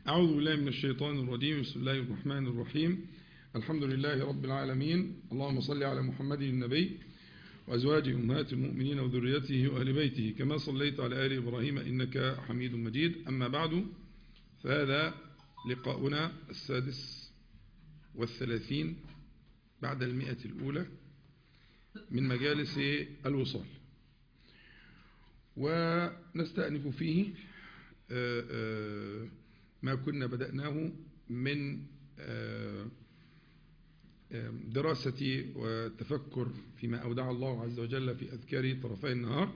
أعوذ بالله من الشيطان الرجيم بسم الله الرحمن الرحيم الحمد لله رب العالمين اللهم صل على محمد النبي وأزواجه أمهات المؤمنين وذريته وأهل بيته كما صليت على آل إبراهيم إنك حميد مجيد أما بعد فهذا لقاؤنا السادس والثلاثين بعد المئة الأولى من مجالس الوصال ونستأنف فيه ما كنا بدأناه من دراسة والتفكر فيما أودع الله عز وجل في أذكار طرفي النهار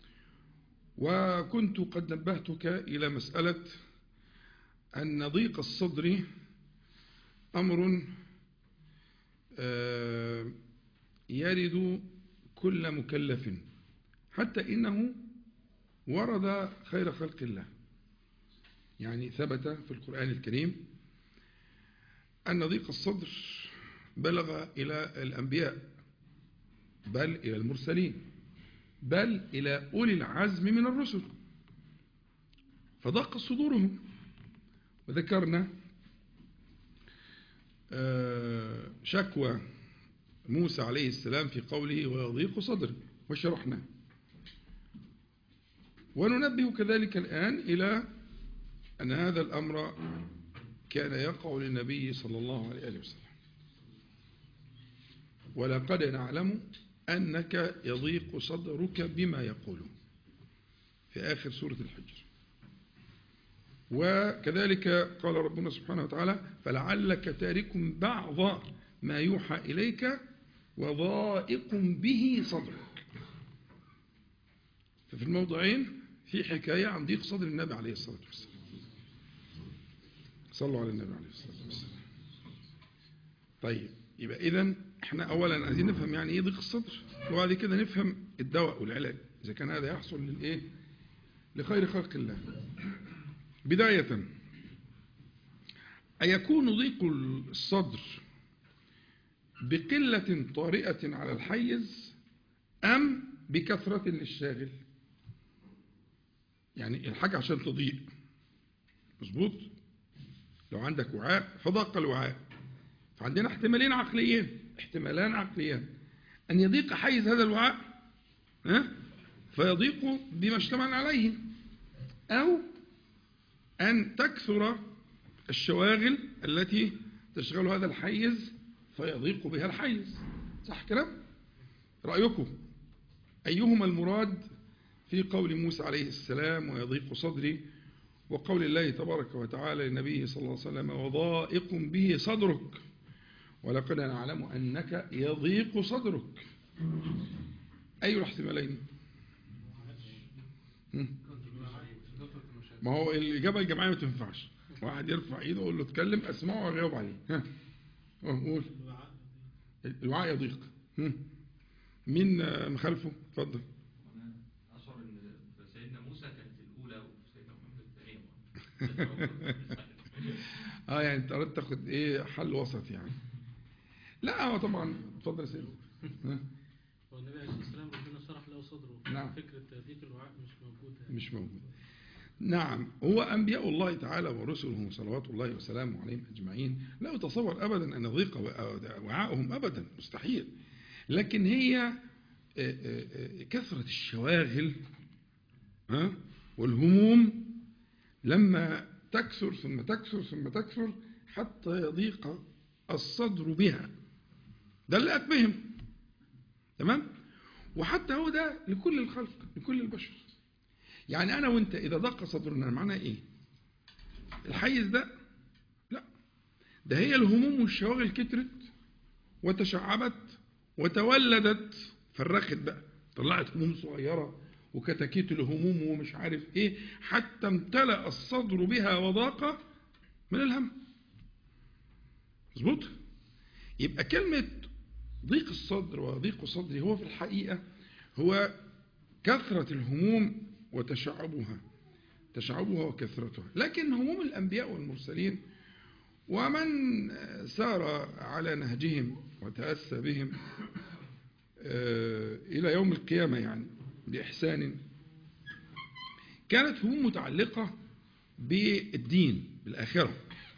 وكنت قد نبهتك إلى مسألة أن ضيق الصدر أمر يرد كل مكلف حتى إنه ورد خير خلق الله يعني ثبت في القرآن الكريم أن ضيق الصدر بلغ إلى الأنبياء بل إلى المرسلين بل إلى أولي العزم من الرسل فضاق صدورهم وذكرنا شكوى موسى عليه السلام في قوله ويضيق صدري وشرحنا وننبه كذلك الآن إلى أن هذا الأمر كان يقع للنبي صلى الله عليه وسلم ولقد نعلم أنك يضيق صدرك بما يقولون في آخر سورة الحجر وكذلك قال ربنا سبحانه وتعالى فلعلك تارك بعض ما يوحى إليك وضائق به صدرك ففي الموضعين في حكاية عن ضيق صدر النبي عليه الصلاة والسلام صلوا على النبي عليه الصلاة والسلام طيب يبقى إذن احنا أولا عايزين نفهم يعني إيه ضيق الصدر وبعد كده نفهم الدواء والعلاج إذا كان هذا يحصل للإيه لخير خلق الله بداية أيكون ضيق الصدر بقلة طارئة على الحيز أم بكثرة للشاغل يعني الحاجة عشان تضيق مظبوط لو عندك وعاء فضاق الوعاء فعندنا احتمالين عقليين احتمالان عقليان أن يضيق حيز هذا الوعاء ها فيضيق بما اشتمل عليه أو أن تكثر الشواغل التي تشغل هذا الحيز فيضيق بها الحيز صح كلام رأيكم أيهما المراد في قول موسى عليه السلام ويضيق صدري وقول الله تبارك وتعالى لنبيه صلى الله عليه وسلم وضائق به صدرك ولقد نعلم أنك يضيق صدرك أي الاحتمالين ما هو الإجابة الجماعية ما تنفعش واحد يرفع ايده ويقول له اتكلم اسمعه واجاوب عليه ها قول الوعاء يضيق مين مخالفه اتفضل اشعر ان سيدنا موسى كانت الاولى وسيدنا محمد الثانيه اه يعني انت اردت تاخد ايه حل وسط يعني لا هو طبعا اتفضل يا سيدي هو النبي عليه الصلاه والسلام ربنا شرح له صدره نعم. فكره ضيق الوعاء مش موجوده مش موجود نعم هو أنبياء الله تعالى ورسله صلوات الله وسلامه عليهم أجمعين لا يتصور أبدا أن ضيق وعاءهم أبدا مستحيل لكن هي كثرة الشواغل ها والهموم لما تكثر ثم تكثر ثم تكثر حتى يضيق الصدر بها ده اللي أكبهم تمام وحتى هو ده لكل الخلق لكل البشر يعني أنا وأنت إذا ضاق صدرنا معناه إيه الحيز ده لا ده هي الهموم والشواغل كترت وتشعبت وتولدت فرخت بقى طلعت هموم صغيرة وكتاكيت الهموم ومش عارف ايه حتى امتلأ الصدر بها وضاق من الهم مظبوط يبقى كلمة ضيق الصدر وضيق صدري هو في الحقيقة هو كثرة الهموم وتشعبها تشعبها وكثرتها لكن هموم الأنبياء والمرسلين ومن سار على نهجهم وتأسى بهم إلى يوم القيامة يعني بإحسان كانت هموم متعلقة بالدين بالآخرة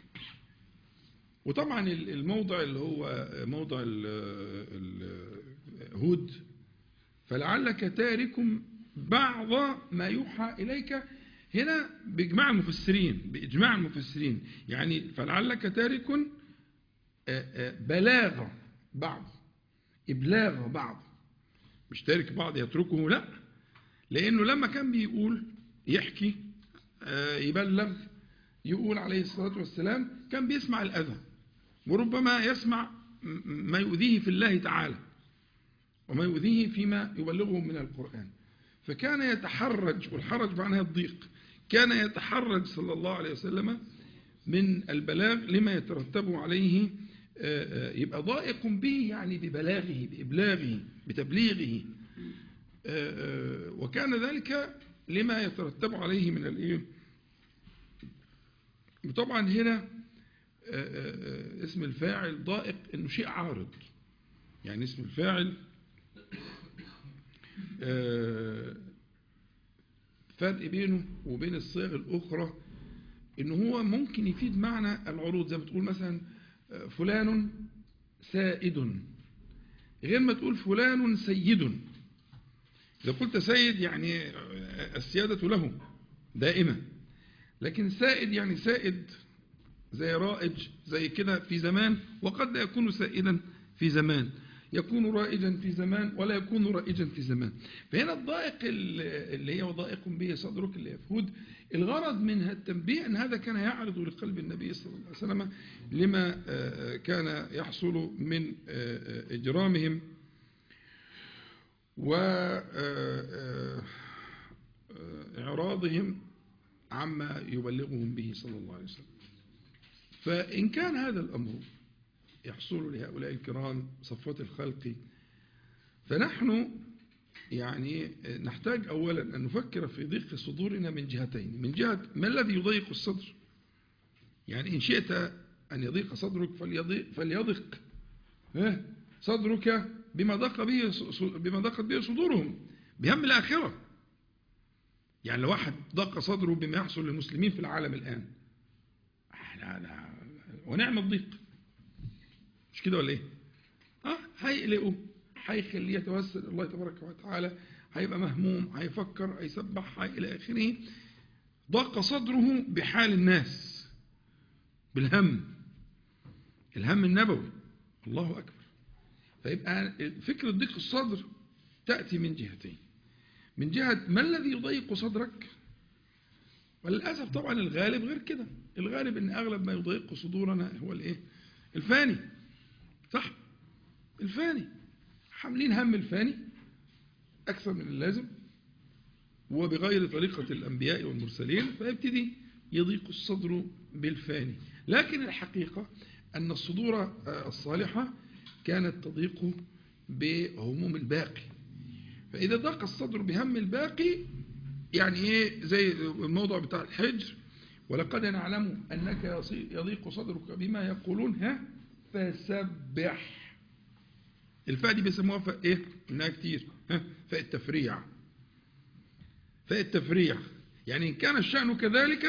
وطبعا ال- الموضع اللي هو موضع ال- ال- هود فلعلك تارك بعض ما يوحى إليك هنا بإجماع المفسرين بإجماع المفسرين يعني فلعلك تارك آه، آه، بلاغ بعض إبلاغ بعض مش تارك بعض يتركه لا لأنه لما كان بيقول يحكي آه، يبلغ يقول عليه الصلاة والسلام كان بيسمع الأذى وربما يسمع م- ما يؤذيه في الله تعالى وما يؤذيه فيما يبلغه من القرآن فكان يتحرج والحرج معناها الضيق كان يتحرج صلى الله عليه وسلم من البلاغ لما يترتب عليه آه، آه، يبقى ضائق به يعني ببلاغه بإبلاغه بتبليغه آه، آه، وكان ذلك لما يترتب عليه من الايه طبعا هنا آه، آه، آه، اسم الفاعل ضائق انه شيء عارض يعني اسم الفاعل آه، فرق بينه وبين الصيغ الأخرى إن هو ممكن يفيد معنى العروض زي ما تقول مثلا آه، فلان سائد غير ما تقول فلان سيد إذا قلت سيد يعني آه، السيادة له دائما لكن سائد يعني سائد زي رائج زي كده في زمان وقد لا يكون سائدا في زمان يكون رائجا في زمان ولا يكون رائجا في زمان فهنا الضائق ال- اللي هي وضائق به صدرك اللي يفهود الغرض منها التنبيه أن هذا كان يعرض لقلب النبي صلى الله عليه وسلم لما آه، كان يحصل من آه، آه، إجرامهم وإعراضهم عما يبلغهم به صلى الله عليه وسلم فإن كان هذا الأمر يحصل لهؤلاء الكرام صفوة الخلق فنحن يعني نحتاج أولا أن نفكر في ضيق صدورنا من جهتين من جهة ما الذي يضيق الصدر يعني إن شئت أن يضيق صدرك فليضيق, فليضيق ها؟ صدرك بما ضاق به بما ضاقت به صدورهم بهم الآخرة يعني لو واحد ضاق صدره بما يحصل للمسلمين في العالم الآن لا لا ونعم الضيق مش كده ولا ايه اه هيقلقوا هيخليه يتوسل الله تبارك وتعالى هيبقى مهموم هيفكر هيسبح هي الى اخره ضاق صدره بحال الناس بالهم الهم النبوي الله اكبر فيبقى فكرة ضيق الصدر تأتي من جهتين من جهة ما الذي يضيق صدرك وللأسف طبعا الغالب غير كده الغالب ان اغلب ما يضيق صدورنا هو الايه الفاني صح الفاني حاملين هم الفاني اكثر من اللازم وبغير طريقة الانبياء والمرسلين فيبتدي يضيق الصدر بالفاني لكن الحقيقة ان الصدور آه، الصالحة كانت تضيق بهموم الباقي فإذا ضاق الصدر بهم الباقي يعني ايه زي الموضوع بتاع الحجر ولقد نعلم أنك يصي- يضيق صدرك بما يقولون ها فسبح الفاء دي بيسموها فاء ايه انها كتير ها فاء التفريع فاء التفريع يعني ان كان الشأن كذلك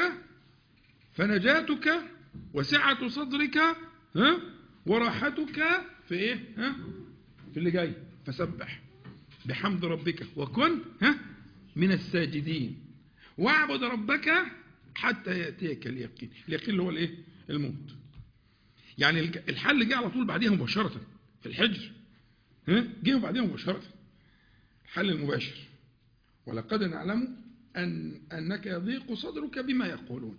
فنجاتك وسعة صدرك ها وراحتك في ايه ها في اللي جاي فسبح بحمد ربك وكن ها من الساجدين واعبد ربك حتى يأتيك اليقين اليقين اللي هو الايه الموت يعني الج- الحل جه على طول بعديها مباشرة في الحجر ها جه بعديها مباشرة الحل المباشر ولقد نعلم أن أنك يضيق صدرك بما يقولون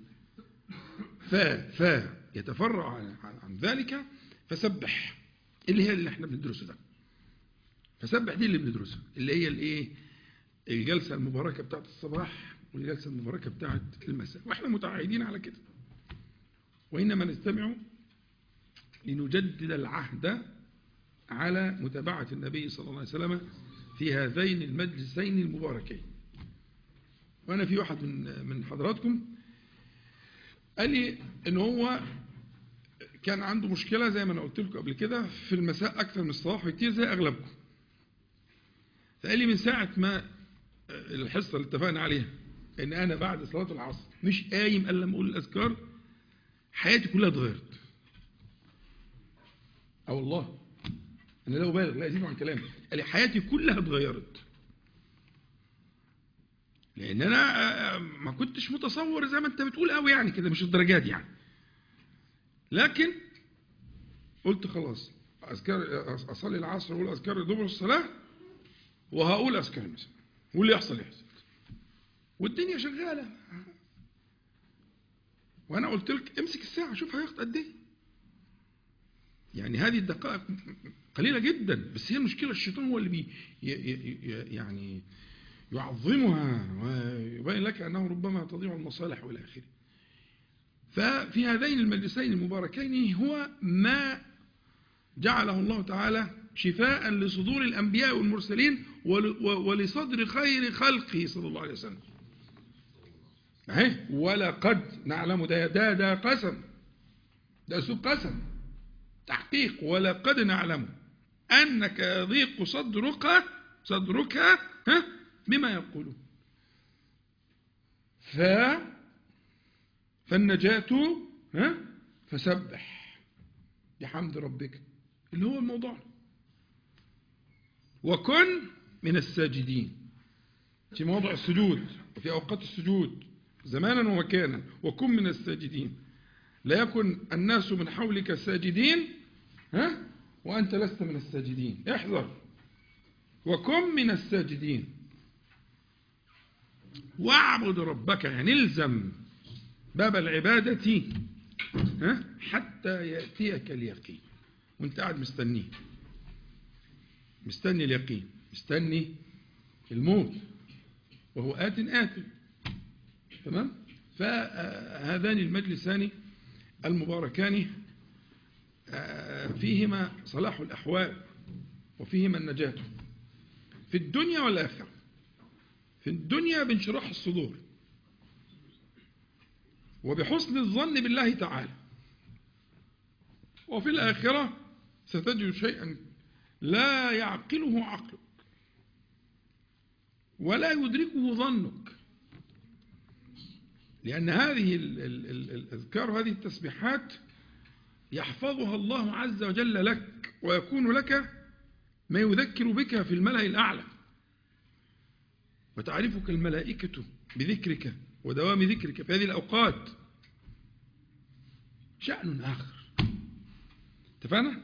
ف ف يتفرع عن, عن, عن ذلك فسبح اللي هي اللي احنا بندرسه ده فسبح دي اللي بندرسها اللي هي الايه الجلسة المباركة بتاعت الصباح والجلسة المباركة بتاعت المساء واحنا متعايدين على كده وإنما نستمع لنجدد العهد على متابعة النبي صلى الله عليه وسلم في هذين المجلسين المباركين وأنا في واحد من من حضراتكم قال لي إن هو كان عنده مشكلة زي ما أنا قلت لكم قبل كده في المساء أكثر من الصباح بكتير زي أغلبكم فقال لي من ساعة ما الحصة اللي اتفقنا عليها إن أنا بعد صلاة العصر مش قايم إلا لما أقول الأذكار حياتي كلها اتغيرت اه والله انا لا ابالغ لا ازيد عن كلامي قال لي حياتي كلها اتغيرت لان انا آه، ما كنتش متصور زي ما انت بتقول قوي يعني كده مش الدرجات يعني لكن قلت خلاص اذكار اصلي العصر واقول اذكار دبر الصلاه وهقول اذكار المساء واللي يحصل يحصل والدنيا شغاله وانا قلت لك امسك الساعه شوف هياخد قد ايه يعني هذه الدقائق قليله جدا بس هي المشكله الشيطان هو اللي بي ي- ي- ي- يعني يعظمها ويبين لك انه ربما تضيع المصالح والى اخره ففي هذين المجلسين المباركين هو ما جعله الله تعالى شفاء لصدور الأنبياء والمرسلين ول- و- ولصدر خير خلقه صلى الله عليه وسلم اهي ولقد نعلم ده ده ده قسم ده اسلوب قسم تحقيق ولقد نعلم انك يضيق صدرك صدرك ها بما يقولون ف فالنجاة ها فسبح بحمد ربك اللي هو الموضوع وكن من الساجدين في موضع السجود وفي أوقات السجود زمانا ومكانا وكن من الساجدين لا يكن الناس من حولك ساجدين ها وأنت لست من الساجدين احذر وكن من الساجدين واعبد ربك يعني الزم باب العبادة ها حتى يأتيك اليقين وانت قاعد مستنيه مستني اليقين مستني الموت وهو آت آت تمام فهذان المجلسان المباركان آه، فيهما صلاح الأحوال وفيهما النجاة في الدنيا والآخرة في الدنيا بانشراح الصدور وبحسن الظن بالله تعالى وفي الآخرة ستجد شيئا لا يعقله عقلك ولا يدركه ظنك لأن هذه ال- ال- ال- الأذكار وهذه التسبيحات يحفظها الله عز وجل لك ويكون لك ما يذكر بك في الملأ الأعلى وتعرفك الملائكة بذكرك ودوام ذكرك في هذه الأوقات شأن آخر اتفقنا؟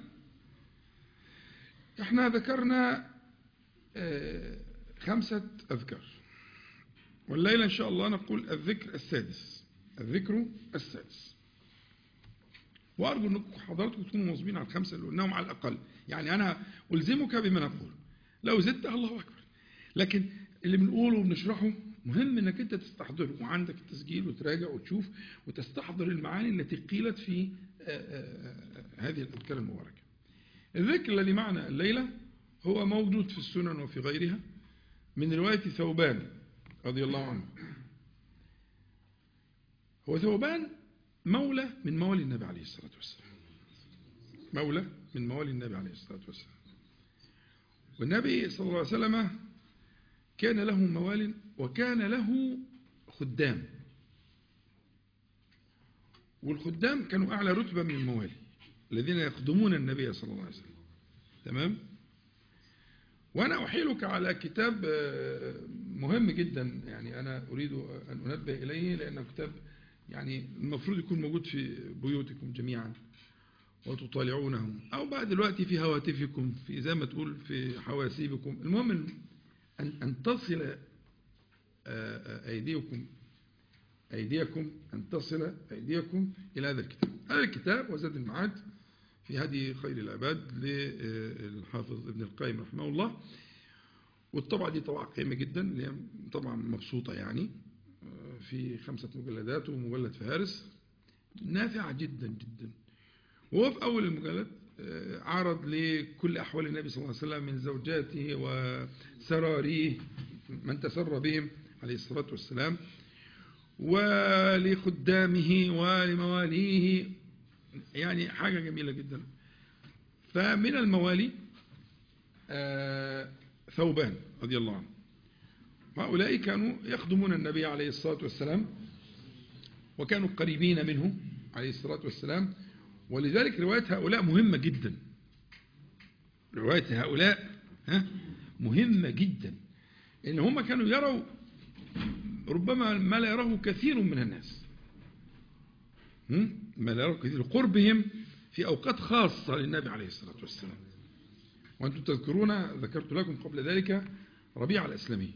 احنا ذكرنا آه، خمسة أذكار والليلة إن شاء الله نقول الذكر السادس الذكر السادس وأرجو أنكم حضراتكم تكونوا مواظبين على الخمسة اللي قلناهم على الأقل يعني أنا ألزمك بما نقول لو زدت الله أكبر لكن اللي بنقوله وبنشرحه مهم انك انت تستحضره وعندك التسجيل وتراجع وتشوف وتستحضر المعاني التي قيلت في آه، آه، آه، هذه الاذكار المباركه. الذكر الذي معنا الليله هو موجود في السنن وفي غيرها من روايه ثوبان رضي الله عنه. هو ثوبان مولى من موالي النبي عليه الصلاه والسلام. مولى من موالي النبي عليه الصلاه والسلام. والنبي صلى الله عليه وسلم كان له موال وكان له خدام والخدام كانوا أعلى رتبة من الموالي الذين يخدمون النبي صلى الله عليه وسلم تمام وأنا أحيلك على كتاب آه، مهم جدا يعني أنا أريد أن أنبه إليه لأنه كتاب يعني المفروض يكون موجود في بيوتكم جميعا وتطالعونه أو بعد دلوقتي في هواتفكم في زي ما تقول في حواسيبكم المهم أن أن تصل آه، آه، أيديكم أيديكم أن تصل أيديكم إلى هذا الكتاب هذا الكتاب وزاد المعاد في هدي خير العباد للحافظ ابن القيم رحمه الله والطبعة دي طبعة قيمة جدا اللي هي طبعا مبسوطة يعني آه، في خمسة مجلدات ومجلد فهارس نافعة جدا جدا وهو في أول المجلد آه، عرض لكل أحوال النبي صلى الله عليه وسلم من زوجاته وسراريه من تسر بهم عليه الصلاة والسلام ولخدامه ولمواليه يعني حاجة جميلة جدا فمن الموالي آه، ثوبان رضي الله عنه هؤلاء كانوا يخدمون النبي عليه الصلاة والسلام وكانوا قريبين منه عليه الصلاة والسلام ولذلك رواية هؤلاء مهمة جدا رواية هؤلاء ها مهمة جدا إن هم كانوا يروا ربما ما لا يراه كثير من الناس هم؟ ما لا يراه كثير قربهم في أوقات خاصة للنبي عليه الصلاة والسلام وأنتم تذكرون ذكرت لكم قبل ذلك ربيع الأسلمي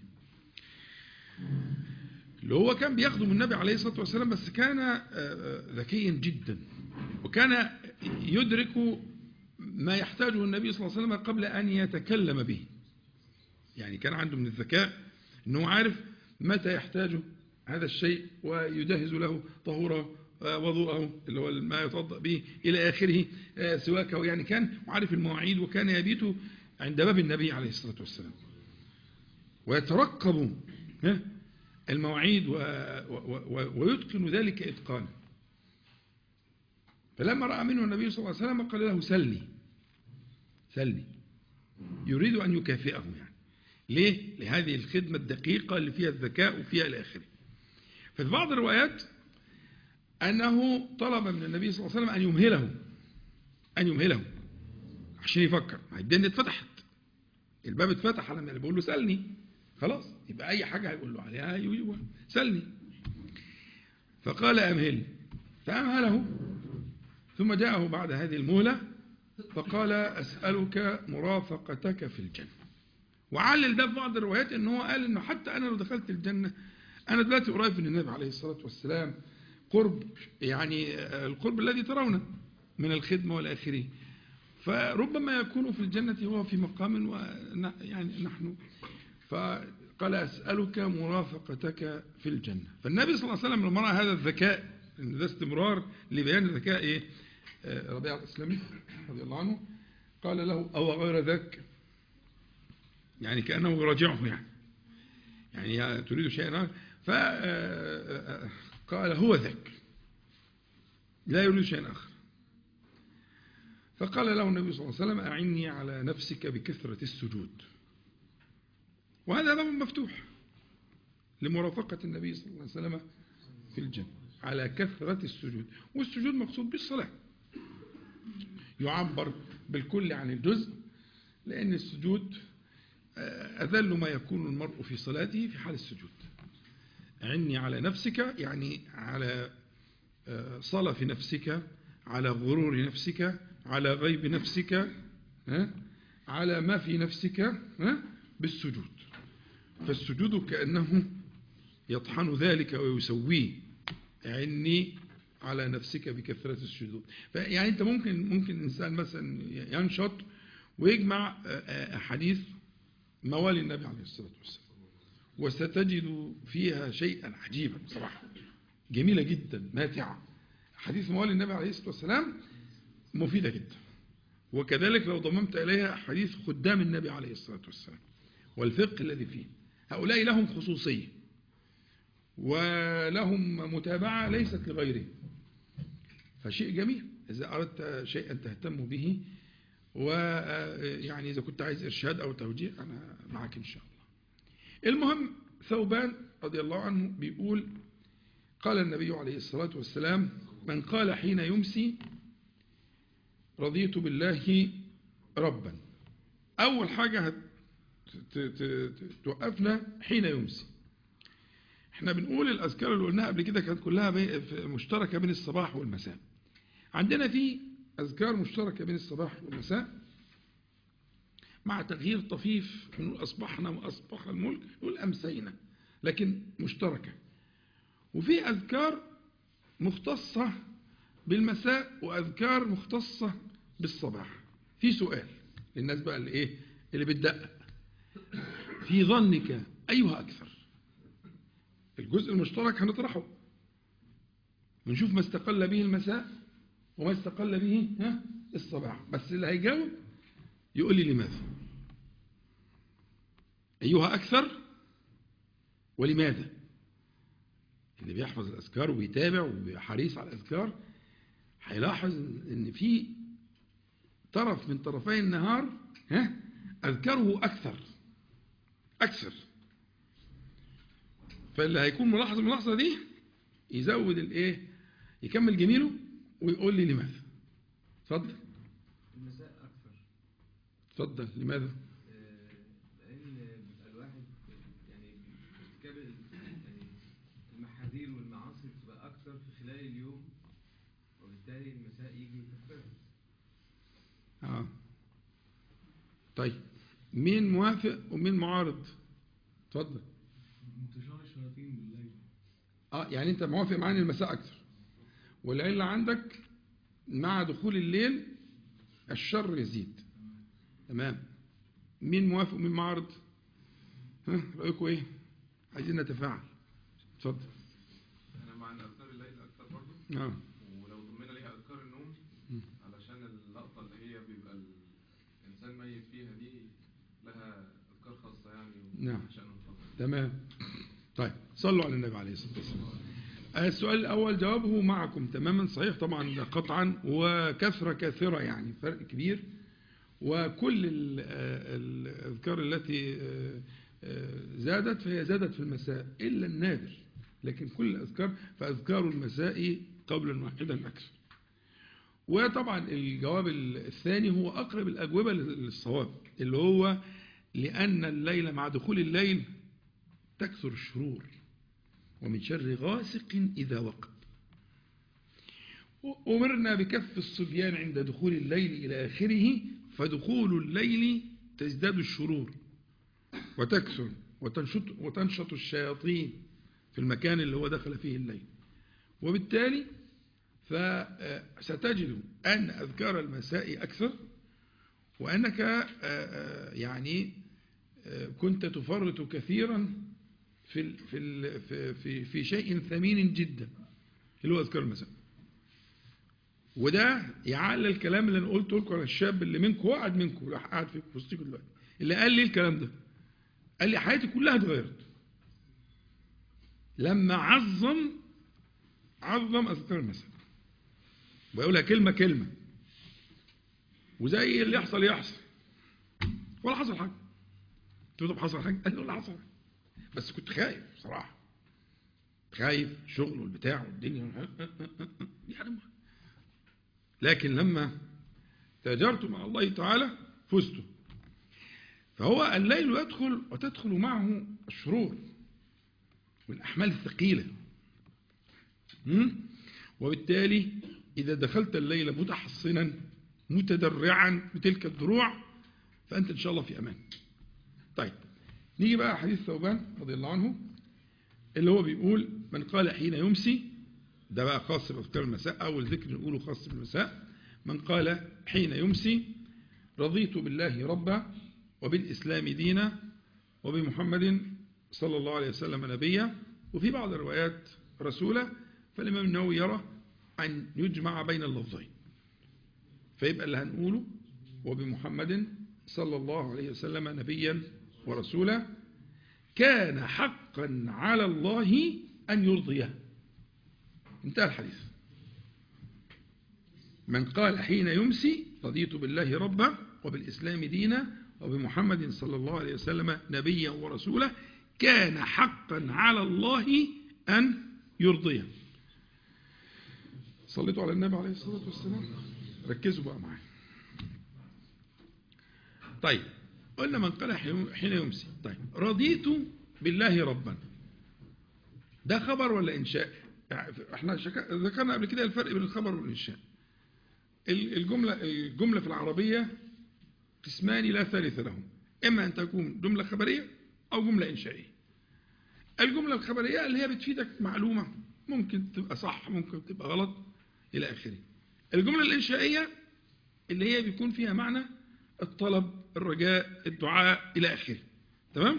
اللي هو كان بيخدم النبي عليه الصلاة والسلام بس كان آه، آه، ذكيا جدا وكان يدرك ما يحتاجه النبي صلى الله عليه وسلم قبل أن يتكلم به يعني كان عنده من الذكاء أنه عارف متى يحتاجه هذا الشيء ويجهز له طهوره آه، وضوءه اللي هو ما يتوضأ به إلى آخره آه، سواكه يعني كان عارف المواعيد وكان يبيت عند باب النبي عليه الصلاة والسلام ويترقب ها، المواعيد و... و... و... ويتقن ذلك إتقانا فلما رأى منه النبي صلى الله عليه وسلم قال له سلني سلني يريد أن يكافئه يعني ليه؟ لهذه الخدمة الدقيقة اللي فيها الذكاء وفيها إلى آخره ففي بعض الروايات أنه طلب من النبي صلى الله عليه وسلم أن يمهله أن يمهله عشان يفكر ما هي الدنيا اتفتحت الباب اتفتح لما اللي بيقول له سلني خلاص يبقى أي حاجة هيقول له عليها أيوه سلني فقال أمهلني فأمهله ثم جاءه بعد هذه المهلة فقال أسألك مرافقتك في الجنة وعلل ده في بعض الروايات ان هو قال انه حتى انا لو دخلت الجنة انا دلوقتي قريب من النبي عليه الصلاة والسلام قرب يعني القرب الذي ترونه من الخدمة والى اخره فربما يكون في الجنة هو في مقام ون- يعني نحن فقال أسألك مرافقتك في الجنة فالنبي صلى الله عليه وسلم لما رأى هذا الذكاء إن ده استمرار لبيان الذكاء إيه آه، ربيع الإسلامي رضي الله عنه قال له أو غير ذاك يعني كأنه يراجعه يعني يعني تريد شيئا فقال هو ذاك لا يريد شيئا آخر فقال له النبي صلى الله عليه وسلم أعني على نفسك بكثرة السجود وهذا باب مفتوح لمرافقة النبي صلى الله عليه وسلم في الجنة على كثرة السجود والسجود مقصود بالصلاة يعبر بالكل عن الجزء لأن السجود آه، أذل ما يكون المرء في صلاته في حال السجود عني على نفسك يعني على آه، صلف نفسك على غرور نفسك على غيب نفسك ها؟ على ما في نفسك ها؟ بالسجود فالسجود كأنه يطحن ذلك ويسويه عني على نفسك بكثرة السجود يعني أنت ممكن ممكن إنسان مثلا ينشط ويجمع آه، آه، أحاديث موالي النبي عليه الصلاة والسلام وستجد فيها شيئا عجيبا بصراحة جميلة جدا ماتعة حديث موالي النبي عليه الصلاة والسلام مفيدة جدا وكذلك لو ضممت إليها حديث خدام النبي عليه الصلاة والسلام والفقه الذي فيه هؤلاء لهم خصوصية ولهم متابعة ليست لغيرهم فشيء جميل إذا أردت شيئا تهتم به ويعني إذا كنت عايز إرشاد أو توجيه أنا معك إن شاء الله المهم ثوبان رضي الله عنه بيقول قال النبي عليه الصلاة والسلام من قال حين يمسي رضيت بالله ربا أول حاجة هت- ت- ت- ت- توقفنا حين يمسي احنا بنقول الأذكار اللي قلناها قبل كده كانت كلها بي- في- مشتركة بين الصباح والمساء عندنا في أذكار مشتركة بين الصباح والمساء مع تغيير طفيف من أصبحنا وأصبح الملك نقول أمسينا لكن مشتركة وفي أذكار مختصة بالمساء وأذكار مختصة بالصباح في سؤال للناس بقى اللي إيه اللي بتدقق في ظنك أيها أكثر الجزء المشترك هنطرحه ونشوف ما استقل به المساء وما استقل به ها الصباح بس اللي هيجاوب يقول لي لماذا أيها أكثر ولماذا اللي بيحفظ الأذكار وبيتابع وحريص على الأذكار هيلاحظ إن في طرف من طرفي النهار ها أذكاره أكثر أكثر فاللي هيكون ملاحظ الملاحظة دي يزود الإيه يكمل جميله ويقول لي لماذا اتفضل المساء أكثر اتفضل لماذا آه، لأن بيبقى الواحد يعني ارتكاب ال- يعني المحاذير والمعاصي بتبقى أكثر في خلال اليوم وبالتالي المساء يجي يكفرها اه طيب مين موافق ومين معارض اتفضل انتشار الشياطين بالليل اه يعني انت موافق معايا ان المساء اكثر والعله عندك مع دخول الليل الشر يزيد تمام مين موافق ومين معارض ها رايكم ايه عايزين نتفاعل اتفضل انا مع ان اذكار الليل اكتر برضه اه ولو ضمنا ليها اذكار النوم علشان اللقطه اللي هي بيبقى الانسان ميت فيها دي لها اذكار خاصه يعني نعم. عشان خاصه تمام طيب صلوا على النبي عليه الصلاه والسلام آه، السؤال الاول جوابه معكم تماما صحيح طبعا ده قطعا وكثره كثيره يعني فرق كبير وكل ال- آه، الاذكار التي آه، آه، زادت فهي زادت في المساء الا النادر لكن كل الاذكار فاذكار المساء قبلا واحدا اكثر وطبعا الجواب الثاني هو اقرب الاجوبه للصواب اللي هو لان الليل مع دخول الليل تكثر الشرور ومن شر غاسق إذا وقب أمرنا بكف الصبيان عند دخول الليل إلى آخره فدخول الليل تزداد الشرور وتكثر وتنشط, وتنشط الشياطين في المكان اللي هو دخل فيه الليل وبالتالي فستجد أن أذكار المساء أكثر وأنك آه، آه، يعني آه، كنت تفرط كثيرا في ال- في ال- في في, في شيء ثمين جدا اللي هو اذكار المساء وده يعلل الكلام اللي انا قلته لكم على الشاب اللي منكم هو قاعد منكم راح قاعد في وسطكم دلوقتي اللي قال لي الكلام ده قال لي حياتي كلها اتغيرت لما عظم عظم اذكار المساء ويقولها كلمه كلمه وزي اللي يحصل يحصل ولا حصل حاجه قلت له طب حصل حاجه قال لي ولا حصل حاجه بس كنت خايف بصراحة خايف شغل والبتاع والدنيا يعني لكن لما تاجرت مع الله تعالى فزت فهو الليل يدخل وتدخل معه الشرور والأحمال الثقيلة م? وبالتالي إذا دخلت الليل متحصنا متدرعا بتلك الدروع فأنت إن شاء الله في أمان طيب نيجي بقى حديث ثوبان رضي الله عنه اللي هو بيقول من قال حين يمسي ده بقى خاص بأذكار المساء أول ذكر نقوله خاص بالمساء من قال حين يمسي رضيت بالله ربا وبالإسلام دينا وبمحمد صلى الله عليه وسلم نبيا وفي بعض الروايات رسولا فالإمام النووي يرى أن يجمع بين اللفظين فيبقى اللي هنقوله وبمحمد صلى الله عليه وسلم نبيا ورسولا كان حقا على الله أن يرضيه انتهى الحديث من قال حين يمسي رضيت بالله ربا وبالإسلام دينا وبمحمد صلى الله عليه وسلم نبيا ورسولا كان حقا على الله أن يرضيه صليتوا على النبي عليه الصلاة والسلام ركزوا بقى معايا طيب قلنا من قال حين يمسي طيب رضيت بالله ربا ده خبر ولا إنشاء احنا شكا... ذكرنا قبل كده الفرق بين الخبر والإنشاء الجملة, الجملة في العربية قسمان لا ثالث لهم إما أن تكون جملة خبرية أو جملة إنشائية الجملة الخبرية اللي هي بتفيدك معلومة ممكن تبقى صح ممكن تبقى غلط إلى آخره الجملة الإنشائية اللي هي بيكون فيها معنى الطلب الرجاء الدعاء إلى آخره تمام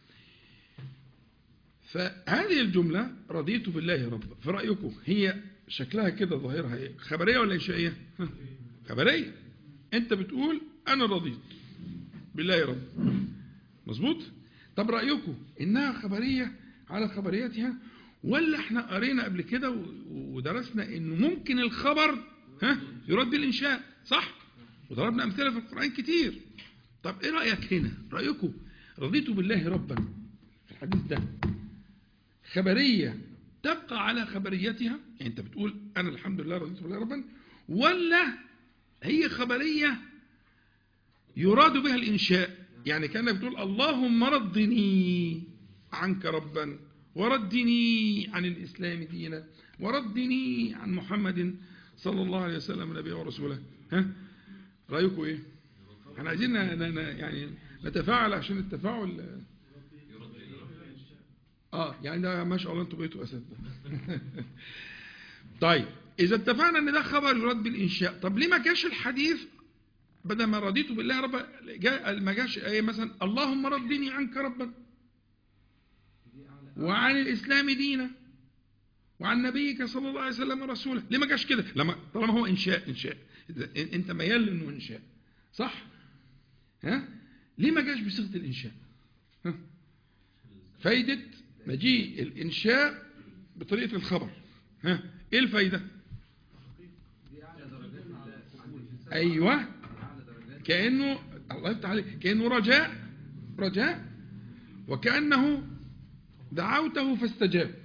فهذه الجملة رضيت بالله ربا في رأيكم هي شكلها كده ظاهرها ايه خبرية ولا إنشائية ها؟ خبرية أنت بتقول أنا رضيت بالله رب مظبوط طب رأيكم إنها خبرية على خبريتها ولا احنا قرينا قبل كده ودرسنا انه ممكن الخبر ها يرد بالانشاء صح وضربنا امثله في القران كتير طب ايه رايك هنا رايكم رضيت بالله ربا في الحديث ده خبريه تبقى على خبريتها يعني انت بتقول انا الحمد لله رضيت بالله ربا ولا هي خبريه يراد بها الانشاء يعني كانك بتقول اللهم ردني عنك ربا وردني عن الاسلام دينا وردني عن محمد صلى الله عليه وسلم نبيه ورسوله ها رايكم ايه احنا عايزين ن- ن- ن- يعني نتفاعل عشان التفاعل اه يعني ده ما شاء الله انتوا بقيتوا اساتذه طيب اذا اتفقنا ان ده خبر يراد بالانشاء طب ليه ما جاش الحديث بدل ما رضيت بالله ربا جاء ما جاش ايه مثلا اللهم ردني عنك ربا وعن الاسلام دينا وعن نبيك صلى الله عليه وسلم رسوله ليه ما جاش كده لما طالما هو انشاء انشاء إذا انت ميال انه انشاء صح ها ليه ما جاش بصيغه الانشاء ها فايده مجيء الانشاء بطريقه الخبر ها ايه الفايده دي اعلى درجات ال- عند الانسان ايوه دي اعلى درجات كانه الله يفتح عليك كانه رجاء رجاء وكانه دعوته فاستجاب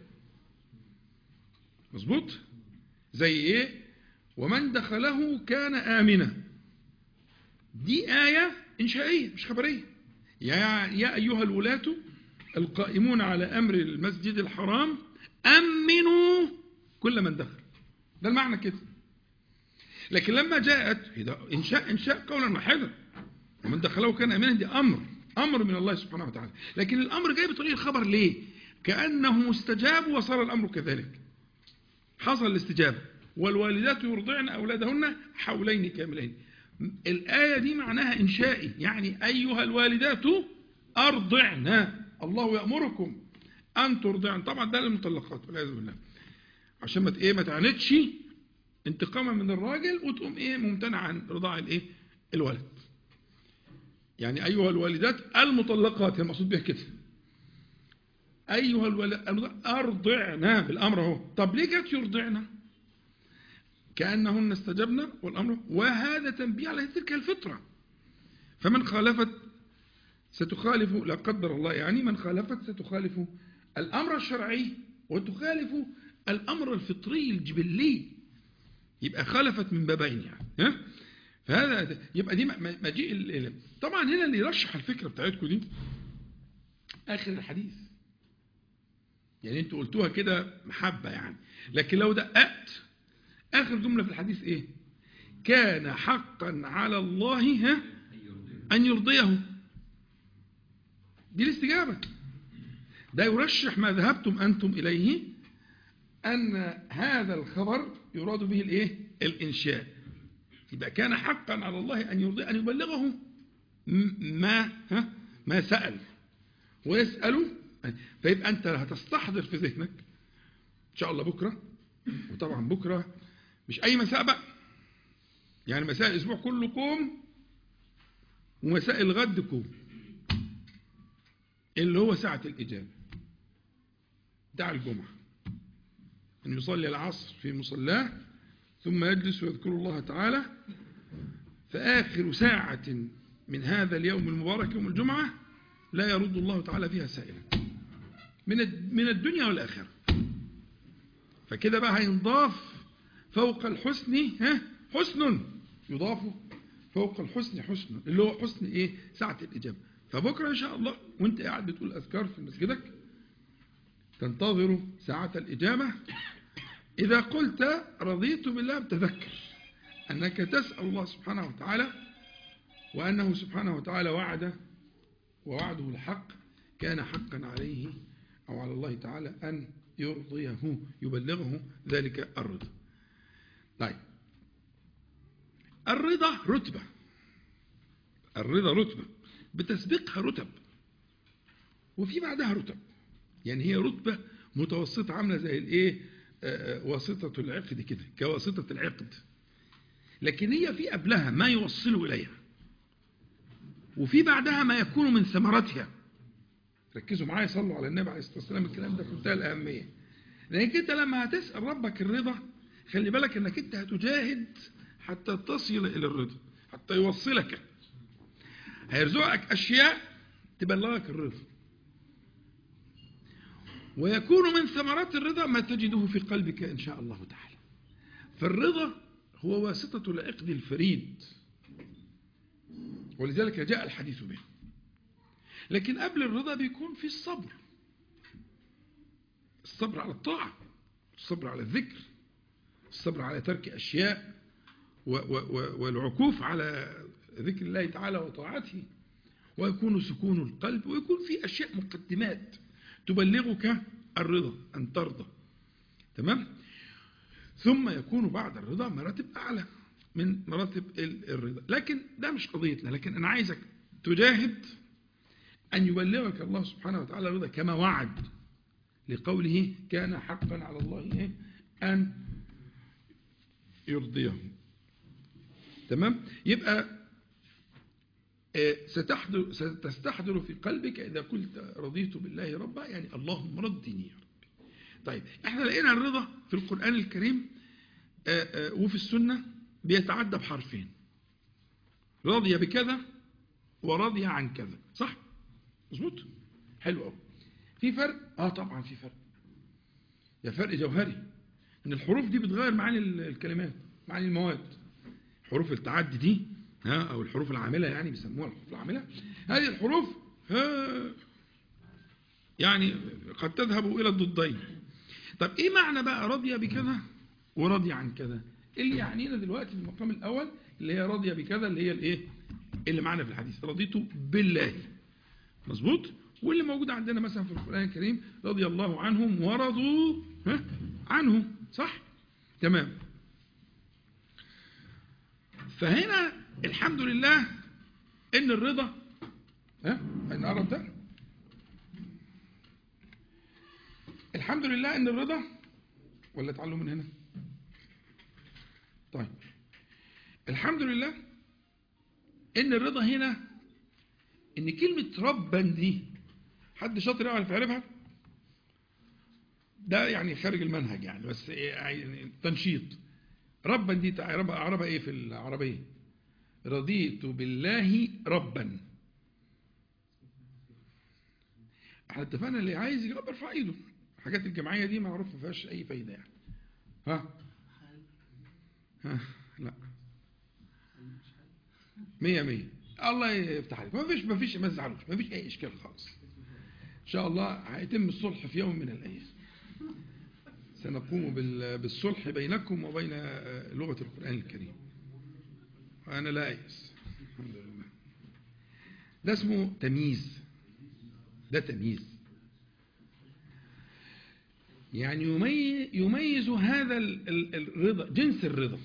مظبوط زي ايه ومن دخله كان امنا دي ايه انشائيه مش خبريه يا يا ايها الولاة القائمون على امر المسجد الحرام امنوا كل من دخل ده المعنى كده لكن لما جاءت إذا انشاء انشاء قولا واحدا ومن دخله كان امنا دي امر امر من الله سبحانه وتعالى لكن الامر جاي بطريق الخبر ليه كانه استجاب وصار الامر كذلك حصل الاستجابه والوالدات يرضعن اولادهن حولين كاملين الايه دي معناها انشائي يعني ايها الوالدات ارضعن الله يامركم ان ترضعن طبعا ده للمطلقات والعياذ بالله عشان ما ت- ايه ما تعاندش انتقاما من الراجل وتقوم ايه ممتنع عن رضاع الايه الولد يعني ايها الوالدات المطلقات هي المقصود بها كده ايها الوالدات ارضعنا بالامر اهو طب ليه جت يرضعنا كانهن استجبنا والامر وهذا تنبيه على تلك الفطره فمن خالفت ستخالف لا قدر الله يعني من خالفت ستخالف الامر الشرعي وتخالف الامر الفطري الجبلي يبقى خالفت من بابين يعني ها فهذا يبقى دي م- مجيء ال- ال- طبعا هنا اللي يرشح الفكره بتاعتكم دي اخر الحديث يعني انتوا قلتوها كده محبه يعني لكن لو دققت اخر جمله في الحديث ايه كان حقا على الله ها ان يرضيه دي الاستجابه ده يرشح ما ذهبتم انتم اليه أن هذا الخبر يراد به الإيه؟ الإنشاء يبقى كان حقا على الله أن يرضي أن يبلغه م- ما ها ما سأل ويسأله فيبقى أنت هتستحضر في ذهنك إن شاء الله بكرة وطبعا بكرة مش أي مساء بقى يعني مساء الأسبوع كله كوم ومساء الغد كوم اللي هو ساعة الإجابة دع الجمعة أن يصلي العصر في مصلاه ثم يجلس ويذكر الله تعالى فآخر ساعة من هذا اليوم المبارك يوم الجمعة لا يرد الله تعالى فيها سائلا من الد- من الدنيا والآخرة فكده بقى هينضاف فوق الحسن ها حسن يضاف فوق الحسن حسن اللي هو حسن ايه ساعة الإجابة فبكرة إن شاء الله وانت قاعد بتقول أذكار في مسجدك تنتظر ساعة الإجابة إذا قلت رضيت بالله تذكر أنك تسأل الله سبحانه وتعالى وأنه سبحانه وتعالى وعد ووعده الحق كان حقا عليه أو على الله تعالى أن يرضيه يبلغه ذلك الرضا طيب الرضا رتبة الرضا رتبة بتسبقها رتب وفي بعدها رتب يعني هي رتبة متوسطة عاملة زي الايه آه، آه، واسطة العقد كده كواسطة العقد لكن هي في قبلها ما يوصل إليها وفي بعدها ما يكون من ثمرتها ركزوا معايا صلوا على النبي عليه الصلاة والسلام الكلام ده في منتهى الأهمية لأنك أنت لما هتسأل ربك الرضا خلي بالك أنك أنت هتجاهد حتى تصل إلى الرضا حتى يوصلك هيرزقك أشياء تبلغك الرضا ويكون من ثمرات الرضا ما تجده في قلبك إن شاء الله تعالى فالرضا هو واسطة العقد الفريد ولذلك جاء الحديث به لكن قبل الرضا بيكون في الصبر الصبر على الطاعة الصبر على الذكر الصبر على ترك أشياء و- و- و- والعكوف على ذكر الله تعالى وطاعته ويكون سكون القلب ويكون في أشياء مقدمات تبلغك الرضا أن ترضى تمام ثم يكون بعد الرضا مراتب أعلى من مراتب ال- الرضا لكن ده مش قضيتنا لكن أنا عايزك تجاهد أن يبلغك الله سبحانه وتعالى الرضا كما وعد لقوله كان حقا على الله إيه؟ أن يرضيه تمام يبقى آه، ستحضر ستستحضر في قلبك إذا قلت رضيت بالله ربا يعني اللهم ردني يا رب طيب احنا لقينا الرضا في القرآن الكريم آه، آه، وفي السنة بيتعدى بحرفين رضي بكذا ورضي عن كذا صح مظبوط حلو قوي في فرق اه طبعا في فرق يا فرق جوهري ان الحروف دي بتغير معاني ال- الكلمات معاني المواد حروف التعدي دي ها او الحروف العامله يعني بيسموها الحروف العامله هذه الحروف ها يعني قد تذهب الى الضدين طب ايه معنى بقى رضي بكذا ورضي عن كذا اللي يعنينا دلوقتي في المقام الاول اللي هي رضي بكذا اللي هي الايه اللي معانا في الحديث رضيت بالله مظبوط واللي موجود عندنا مثلا في القرآن الكريم رضي الله عنهم ورضوا ها عنه صح تمام فهنا الحمد لله ان الرضا ها نقرب ده الحمد لله ان الرضا ولا تعالوا من هنا طيب الحمد لله ان الرضا هنا ان كلمة ربا دي حد شاطر يعرف يعرفها ده يعني خارج المنهج يعني بس إيه يعني تنشيط ربا دي تعربها اعربها ايه في العربية رضيت بالله ربا احنا اتفقنا اللي عايز يجاوب يرفع ايده الحاجات الجماعية دي معروف ما فيهاش اي فايدة يعني ها ها لا مية مية الله يفتح عليك ما فيش ما فيش ما تزعلوش ما فيش اي اشكال خالص ان شاء الله هيتم الصلح في يوم من الايام سنقوم بال- بالصلح بينكم وبين آه، لغة القرآن الكريم وأنا لا أيأس الحمد لله ده اسمه تمييز ده تمييز يعني يمي- يميز هذا ال- ال- الرضا جنس الرضا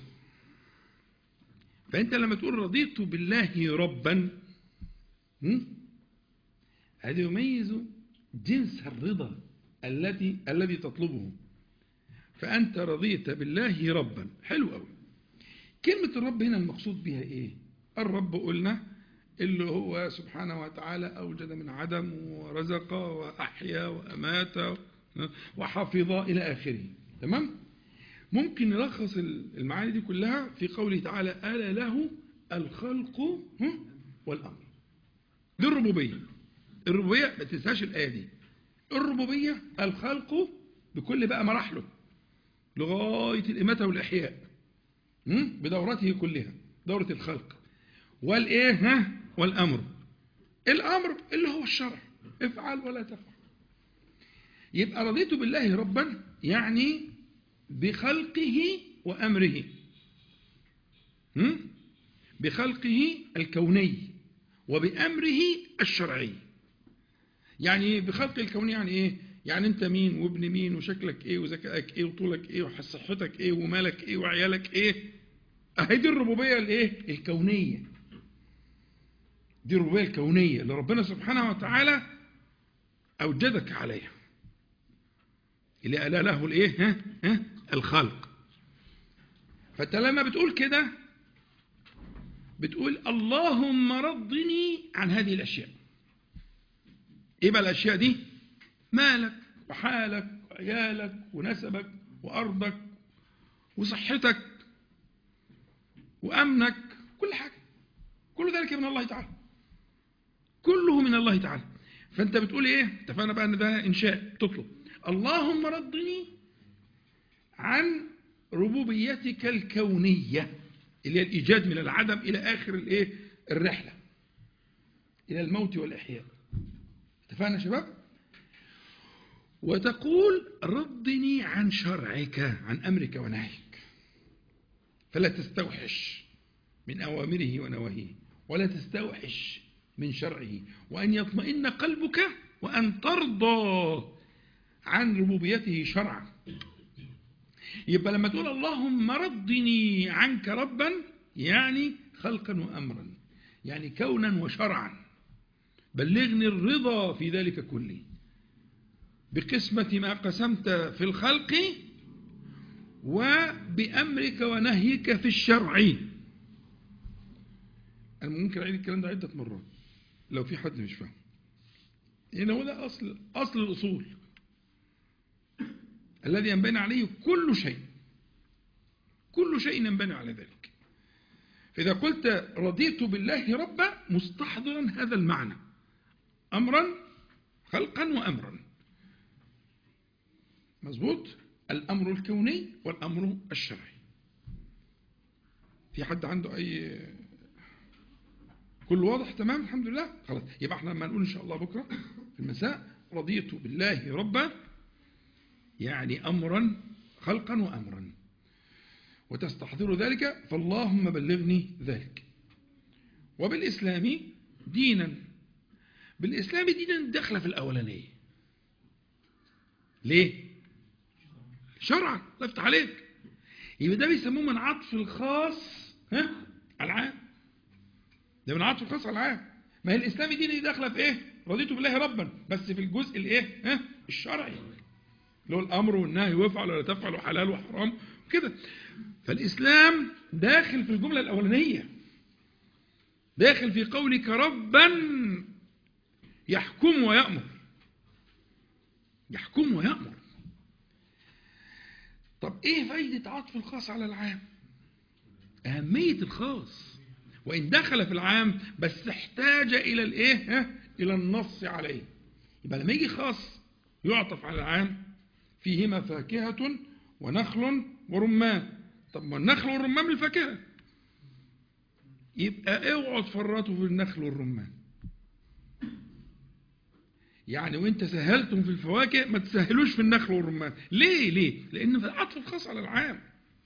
فأنت لما تقول رضيت بالله ربا هم؟ هذا يميز جنس الرضا الذي الذي تطلبه فأنت رضيت بالله ربا حلو قوي كلمة الرب هنا المقصود بها إيه الرب قلنا اللي هو سبحانه وتعالى أوجد من عدم ورزق وأحيا وأمات وحفظ إلى آخره تمام ممكن نلخص المعاني دي كلها في قوله تعالى ألا له الخلق هم، والأمر دي الربوبية الربوبية ما تنساش الآية دي الربوبية الخلق بكل بقى مراحله لغاية الإماتة والإحياء هم؟ بدورته كلها دورة الخلق والإيه ها والأمر الأمر اللي هو الشرع افعل ولا تفعل يبقى رضيت بالله ربا يعني بخلقه وأمره هم؟ بخلقه الكوني وبأمره الشرعي يعني بخلق الكوني يعني ايه يعني انت مين وابن مين وشكلك ايه وذكائك ايه وطولك ايه وصحتك ايه ومالك ايه وعيالك ايه اهي دي الربوبيه الايه الكونيه دي الربوبيه الكونيه اللي ربنا سبحانه وتعالى اوجدك عليها اللي الا له الايه ها ها الخلق فانت لما بتقول كده بتقول اللهم رضني عن هذه الاشياء ايه بقى الاشياء دي مالك وحالك وعيالك ونسبك وارضك وصحتك وامنك كل حاجه كل ذلك من الله تعالى كله من الله تعالى فانت بتقول ايه اتفقنا بقى ان ده انشاء تطلب اللهم ردني عن ربوبيتك الكونية اللي هي الإيجاد من العدم إلى آخر الإيه الرحلة إلى الموت والإحياء اتفقنا يا شباب وتقول ردني عن شرعك عن أمرك ونهيك فلا تستوحش من أوامره ونواهيه ولا تستوحش من شرعه وأن يطمئن قلبك وأن ترضى عن ربوبيته شرعا يبقى لما تقول اللهم ردني عنك ربا يعني خلقا وأمرا يعني كونا وشرعا بلغني الرضا في ذلك كله بقسمة ما قسمت في الخلق وبأمرك ونهيك في الشرع أنا ممكن أعيد الكلام ده عدة مرات لو في حد مش فاهم هنا هو ده أصل أصل الأصول الذي ينبني عليه كل شيء كل شيء ينبني على ذلك فإذا قلت رضيت بالله ربا مستحضرا هذا المعنى أمرا خلقا وأمرا مظبوط الأمر الكوني والأمر الشرعي في حد عنده أي كل واضح تمام الحمد لله خلاص يبقى احنا لما نقول إن شاء الله بكرة في المساء رضيت بالله ربا يعني أمرا خلقا وأمرا وتستحضر ذلك فاللهم بلغني ذلك وبالإسلام دينا بالإسلام دينا داخله في الأولانية ليه؟ شرعا الله يفتح عليك يبقى ده بيسموه من عطف الخاص ها على العام ده من عطف الخاص على العام ما هي الإسلام دين دي داخله في إيه؟ رضيت بالله ربا بس في الجزء الإيه؟ ها الشرعي اللي هو الأمر والنهي وافعل ولا تفعل وحلال وحرام كده فالإسلام داخل في الجملة الأولانية داخل في قولك ربا يحكم ويأمر يحكم ويأمر طب ايه فايدة عطف الخاص على العام أهمية الخاص وإن دخل في العام بس احتاج إلى الإيه ها؟ إلى النص عليه يبقى لما يجي خاص يعطف على العام فيهما فاكهة ونخل ورمان طب ما النخل والرمان من الفاكهة يبقى اوعوا تفرطوا في النخل والرمان يعني وانت سهلتم في الفواكه ما تسهلوش في النخل والرمان ليه ليه لان في العطف الخاص على العام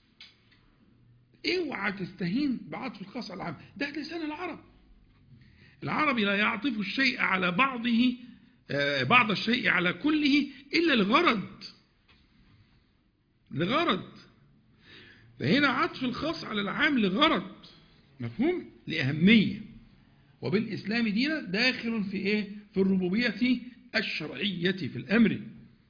اوعى تستهين بعطف الخاص على العام ده لسان العرب العربي لا يعطف الشيء على بعضه آه، بعض الشيء على كله الا لغرض لغرض فهنا عطف الخاص على العام لغرض مفهوم لأهمية وبالإسلام دينا داخل في إيه في الربوبية الشرعية في الأمر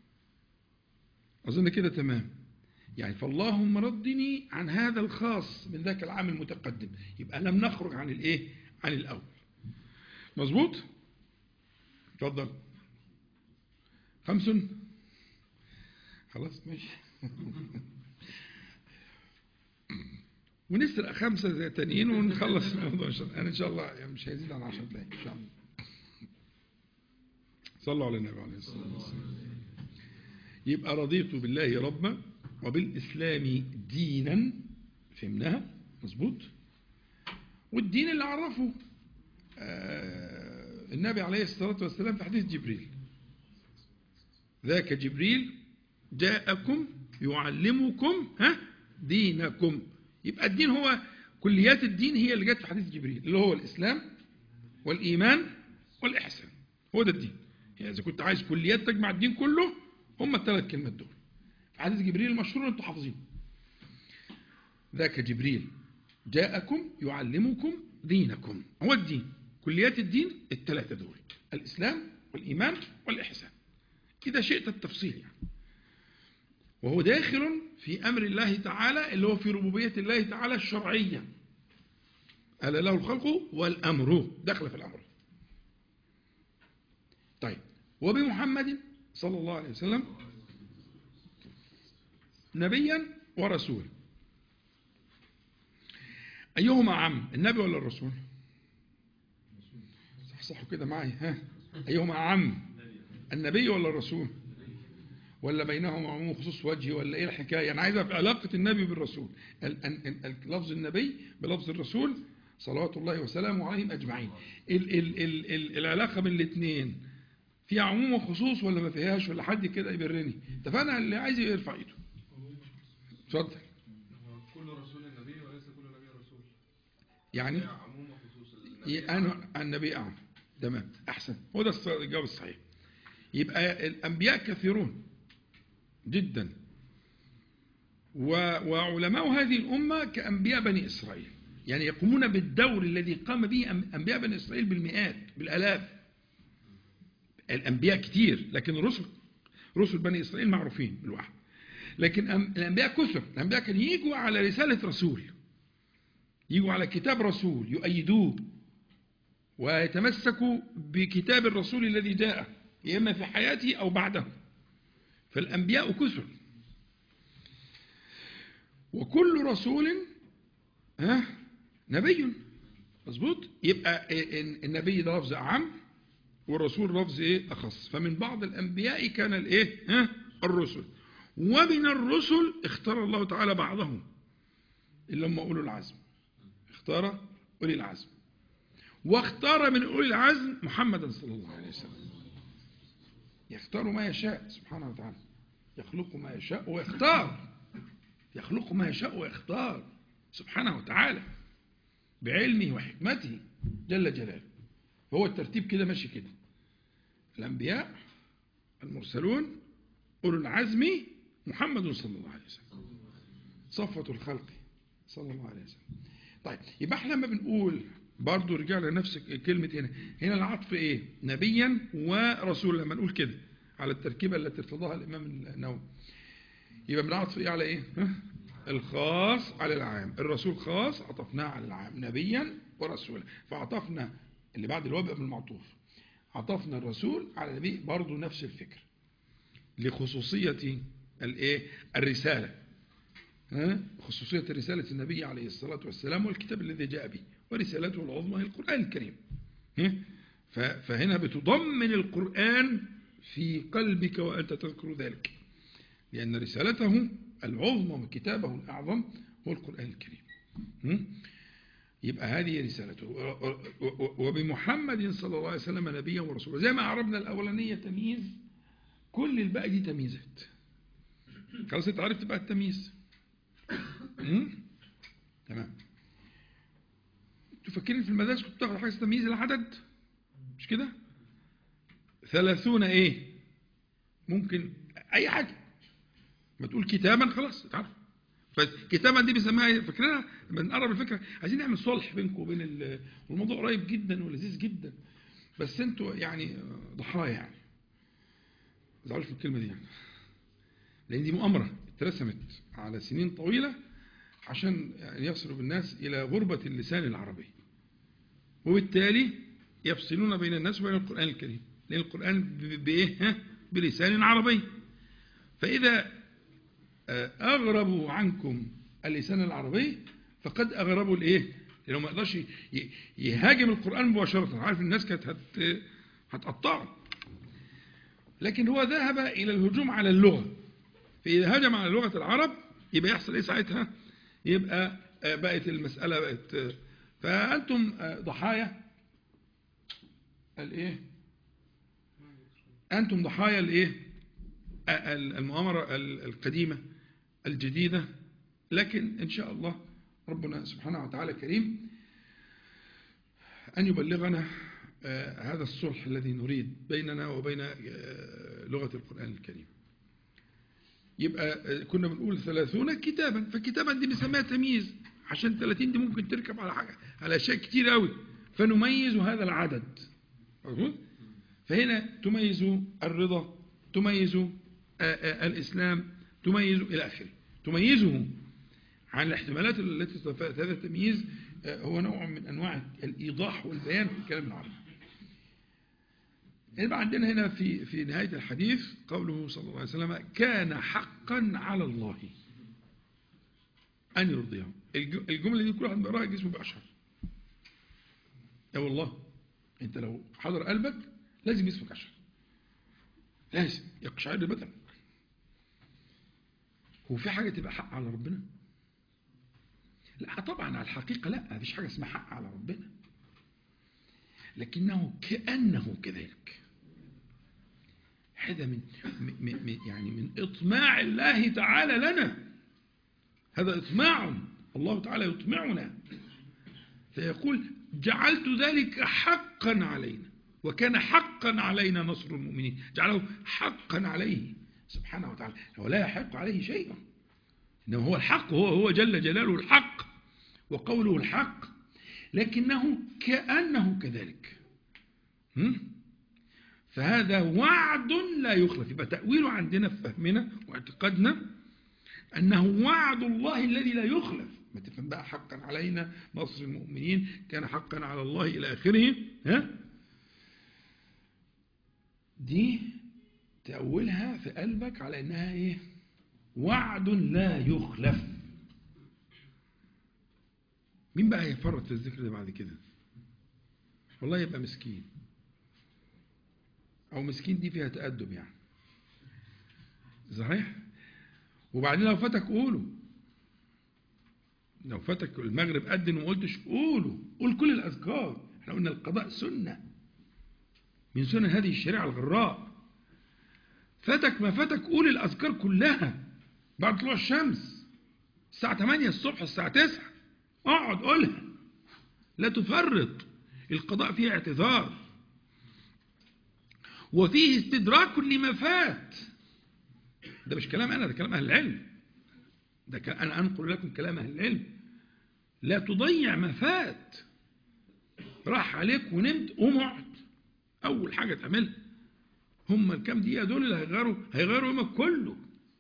أظن كده تمام يعني فاللهم ردني عن هذا الخاص من ذاك العام المتقدم يبقى لم نخرج عن الإيه عن الأول مظبوط اتفضل خمس خلاص ماشي ونسرق خمسة زي تانيين ونخلص الموضوع إن شاء الله أنا إن شاء الله يعني مش هيزيد عن 10 دقايق إن شاء الله صلوا على النبي عليه الصلاة والسلام يبقى رضيت بالله ربا وبالإسلام دينا فهمناها مظبوط والدين اللي عرفه آه النبي عليه الصلاة والسلام في حديث جبريل ذاك جبريل جاءكم يعلمكم ها دينكم يبقى الدين هو كليات الدين هي اللي جت في حديث جبريل اللي هو الإسلام والإيمان والإحسان هو ده الدين يعني إذا كنت عايز كليات تجمع الدين كله هم الثلاث كلمات دول في حديث جبريل المشهور انتوا حافظينه ذاك جبريل جاءكم يعلمكم دينكم هو الدين كليات الدين الثلاثة دول الإسلام والإيمان والإحسان إذا شئت التفصيل يعني وهو داخل في أمر الله تعالى اللي هو في ربوبية الله تعالى الشرعية ألا له الخلق والأمر دخل في الأمر طيب وبمحمد صلى الله عليه وسلم نبيا ورسولا أيهما عم النبي ولا الرسول صحصحوا كده معي ها أيهما عم النبي ولا الرسول ولا بينهم عموم خصوص وجهي ولا ايه الحكايه انا عايز اعرف علاقه النبي بالرسول ال- ال- ال- لفظ النبي بلفظ الرسول صلوات الله وسلامه عليهم اجمعين ال ال ال ال العلاقه بين الاثنين فيها عموم وخصوص ولا ما فيهاش ولا حد كده يبرني اتفقنا اللي عايز يرفع ايده اتفضل هو كل رسول النبي وليس كل نبي رسول يعني هي عموم وخصوص النبي ي- أنا النبي أعلم تمام أحسن هو ده الص- الجواب الصحيح يبقى الأنبياء كثيرون جدا و- وعلماء هذه الأمة كأنبياء بني إسرائيل يعني يقومون بالدور الذي قام به أم- أنبياء بني إسرائيل بالمئات بالآلاف الأنبياء كتير لكن الرسل رسل بني إسرائيل معروفين بالواحد لكن أم- الأنبياء كثر الأنبياء كانوا يجوا على رسالة رسول يجوا على كتاب رسول يؤيدوه ويتمسكوا بكتاب الرسول الذي جاء يا إما في حياته أو بعده فالأنبياء كثر وكل رسول ها نبي مظبوط يبقى النبي ده لفظ أعم والرسول لفظ ايه أخص فمن بعض الأنبياء كان الايه ها الرسل ومن الرسل اختار الله تعالى بعضهم اللي هم أولو العزم اختار أولي العزم واختار من أولي العزم محمدا صلى الله عليه وسلم يختار ما يشاء سبحانه وتعالى يخلق ما يشاء ويختار يخلق ما يشاء ويختار سبحانه وتعالى بعلمه وحكمته جل جلاله هو الترتيب كده ماشي كده الأنبياء المرسلون أولو العزم محمد صلى الله عليه وسلم صفوة الخلق صلى الله عليه وسلم طيب يبقى احنا لما بنقول برضه رجعنا لنفس كلمة هنا هنا العطف ايه نبيا ورسولا لما نقول كده على التركيبة التي ارتضاها الإمام النووي يبقى بنعطف ايه على ايه ها؟ الخاص على العام الرسول خاص عطفناه على العام نبيا ورسولا فعطفنا اللي بعد الواو بقى بالمعطوف عطفنا الرسول على النبي برضه نفس الفكر لخصوصية الايه الرسالة ها؟ خصوصية رسالة النبي عليه الصلاة والسلام والكتاب الذي جاء به ورسالته العظمى هي القرآن الكريم ها؟ ف- فهنا بتضمن القرآن في قلبك وأنت تذكر ذلك لأن رسالته العظمى وكتابه الأعظم هو القرآن الكريم م? يبقى هذه رسالته و- و- و- وبمحمد صلى الله عليه وسلم نبيا ورسولا زي ما عربنا الأولانية تمييز كل الباقي دي تمييزات خلاص انت عرفت بقى التمييز م? تمام انتوا فاكرين في المدارس كنت بتاخد حاجه اسمها تمييز العدد مش كده ثلاثون ايه ممكن اي حاجه ما تقول كتابا خلاص اتعرف فكتابا دي بيسموها ايه فاكرينها لما نقرب الفكره عايزين نعمل صلح بينكم وبين ال- والموضوع قريب جدا ولذيذ جدا بس انتوا يعني ضحايا يعني ما تزعلوش من الكلمه دي يعني لان دي مؤامره اترسمت على سنين طويله عشان يعني يصرف الناس الى غربه اللسان العربي وبالتالي يفصلون بين الناس وبين القران الكريم لان القران ب- بايه ها؟ بلسان عربي فاذا آه، اغربوا عنكم اللسان العربي فقد اغربوا الايه لانه ما يقدرش ي- يهاجم القران مباشره عارف الناس كانت هت هتقطعه لكن هو ذهب الى الهجوم على اللغه فاذا هجم على لغه العرب يبقى يحصل ايه ساعتها يبقى آه، بقت المساله بقت آه، فانتم آه، ضحايا الايه انتم ضحايا الايه آه، المؤامره ال- القديمه الجديده لكن ان شاء الله ربنا سبحانه وتعالى كريم ان يبلغنا آه، هذا الصلح الذي نريد بيننا وبين آه، لغه القران الكريم يبقى آه، كنا بنقول ثلاثون كتابا فكتابا دي بنسميها تمييز عشان 30 دي ممكن تركب على حاجه على اشياء كتير قوي فنميز هذا العدد مظبوط؟ فهنا تميز الرضا تميز آه، آه، الاسلام تميز الى اخره تميزه عن الاحتمالات التي تتفاوت هذا التمييز آه، هو نوع من انواع الايضاح والبيان في الكلام العربي يبقى عندنا هنا في في نهاية الحديث قوله صلى الله عليه وسلم كان حقا على الله أن يرضيه الج- الجملة دي كل واحد بيقراها جسمه بيقشعر يا والله أنت لو حضر قلبك لازم جسمك يقشعر لازم يقشعر بدنك هو في حاجة تبقى حق على ربنا لا طبعا على الحقيقة لا مفيش حاجة اسمها حق على ربنا لكنه كأنه كذلك هذا من م- م- م- يعني من إطماع الله تعالى لنا هذا إطماع الله تعالى يطمعنا فيقول جعلت ذلك حقا علينا وكان حقا علينا نصر المؤمنين جعله حقا عليه سبحانه وتعالى هو لا يحق عليه شيء إنما هو الحق هو هو جل جلاله الحق وقوله الحق لكنه كأنه كذلك هم؟ فهذا وعد لا يخلف يبقى تأويله عندنا في فهمنا واعتقادنا أنه وعد الله الذي لا يخلف ما تفهم بقى حقا علينا نصر المؤمنين كان حقا على الله إلى آخره ها دي تأولها في قلبك على أنها إيه وعد لا يخلف مين بقى هيفرط في الذكر ده بعد كده والله يبقى مسكين أو مسكين دي فيها تأدب يعني صحيح وبعدين لو فاتك قوله لو فاتك المغرب أدن وما قلتش قوله قول كل الأذكار احنا قلنا القضاء سنة من سنن هذه الشريعة الغراء فاتك ما فاتك قول الأذكار كلها بعد طلوع الشمس الساعة 8 الصبح الساعة 9 اقعد قولها لا تفرط القضاء فيه اعتذار وفيه استدراك لما فات ده مش كلام أنا ده كلام أهل العلم ده ك- أنا أنقل لكم كلام أهل العلم لا تضيع ما فات راح عليك ونمت قوم اقعد أول حاجة تعملها هم الكام دقيقة دول اللي هيغيروا هيغيروا يومك كله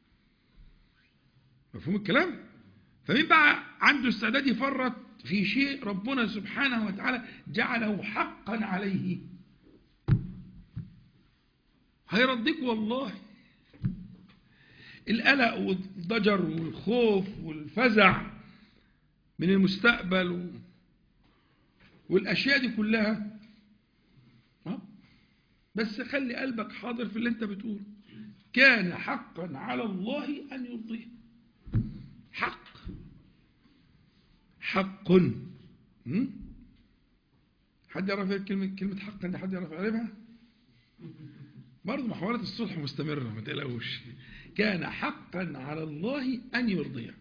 مفهوم الكلام؟ فمين بقى عنده استعداد يفرط في شيء ربنا سبحانه وتعالى جعله حقا عليه هيرضيك والله القلق والضجر والخوف والفزع من المستقبل و- والأشياء دي كلها ها؟ بس خلي قلبك حاضر في اللي انت بتقوله كان حقا على الله أن يرضيه حق حق م? حد يعرف ايه كلمة كلمة حق دي حد يعرف يعرفها؟ برضه محاولة الصلح مستمرة ما تقلقوش كان حقا على الله أن يرضيه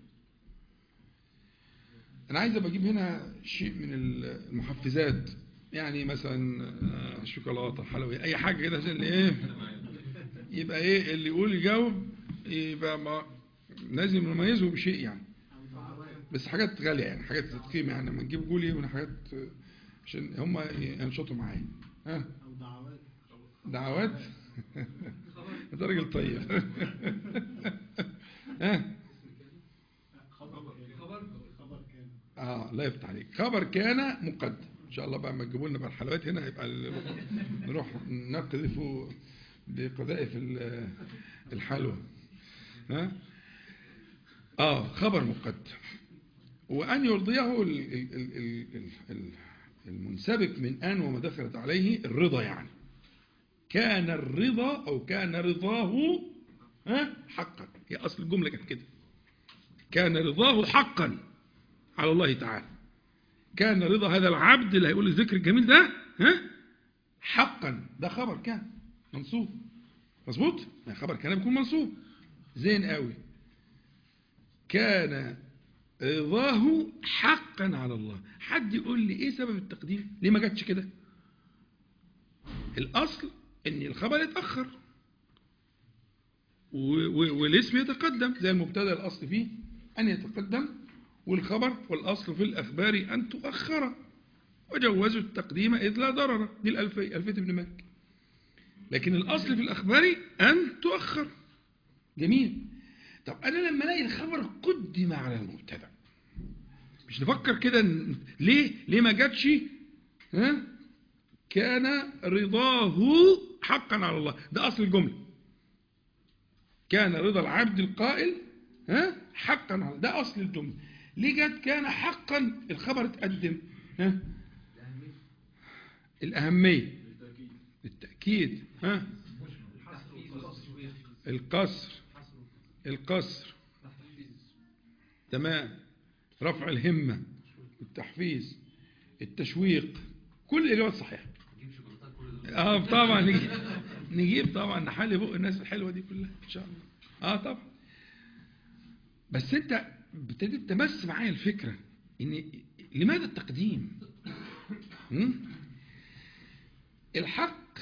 أنا عايز أبقى أجيب هنا شيء من المحفزات يعني مثلا آه، شوكولاتة حلويات أي حاجة كده عشان إيه يبقى إيه اللي يقول يجاوب يبقى ما لازم نميزه بشيء يعني بس حاجات غالية يعني حاجات ذات قيمة يعني لما نجيب جولي من حاجات آه، عشان هم ينشطوا معايا ها أو دعوات دعوات انت راجل طيب ها خبر خبر خبر كان اه لا يفتح عليك خبر كان مقدم ان شاء الله بقى ما تجيبوا لنا بقى الحلويات هنا يبقى ال- نروح نقذف بقذائف ال- الحلوى ها اه خبر مقدم وان يرضيه ال- ال- ال- ال- ال- ال- المنسبك من ان وما دخلت عليه الرضا يعني كان الرضا او كان رضاه ها حقا هي اصل الجمله كانت كده كان رضاه حقا على الله تعالى كان رضا هذا العبد اللي هيقول الذكر الجميل ده ها حقا ده خبر كان منصوب مظبوط يعني خبر كان بيكون منصوب زين قوي كان رضاه حقا على الله حد يقول لي ايه سبب التقديم ليه ما جاتش كده الاصل ان الخبر يتاخر و- و- والاسم يتقدم زي المبتدا الاصل فيه ان يتقدم والخبر والاصل في الاخبار ان تؤخر وجوزوا التقديم اذ لا ضرر دي الالفيه الفيه ابن مالك لكن الاصل في الاخبار ان تؤخر جميل طب انا لما الاقي الخبر قدم على المبتدا مش نفكر كده إن- ليه ليه ما جاتش ها كان رضاه حقا على الله ده اصل الجمله كان رضا العبد القائل ها حقا على ده اصل الجمله ليه جت كان حقا الخبر اتقدم ها الاهميه التاكيد ها القصر القصر تمام رفع الهمة التحفيز التشويق كل الإجابات صحيحة نجيب شوكولاتات كل دول اه طبعا نجيب, نجيب طبعا نحل بق الناس الحلوه دي كلها ان شاء الله اه طبعا بس انت ابتديت تمس معايا الفكره ان لماذا التقديم م? الحق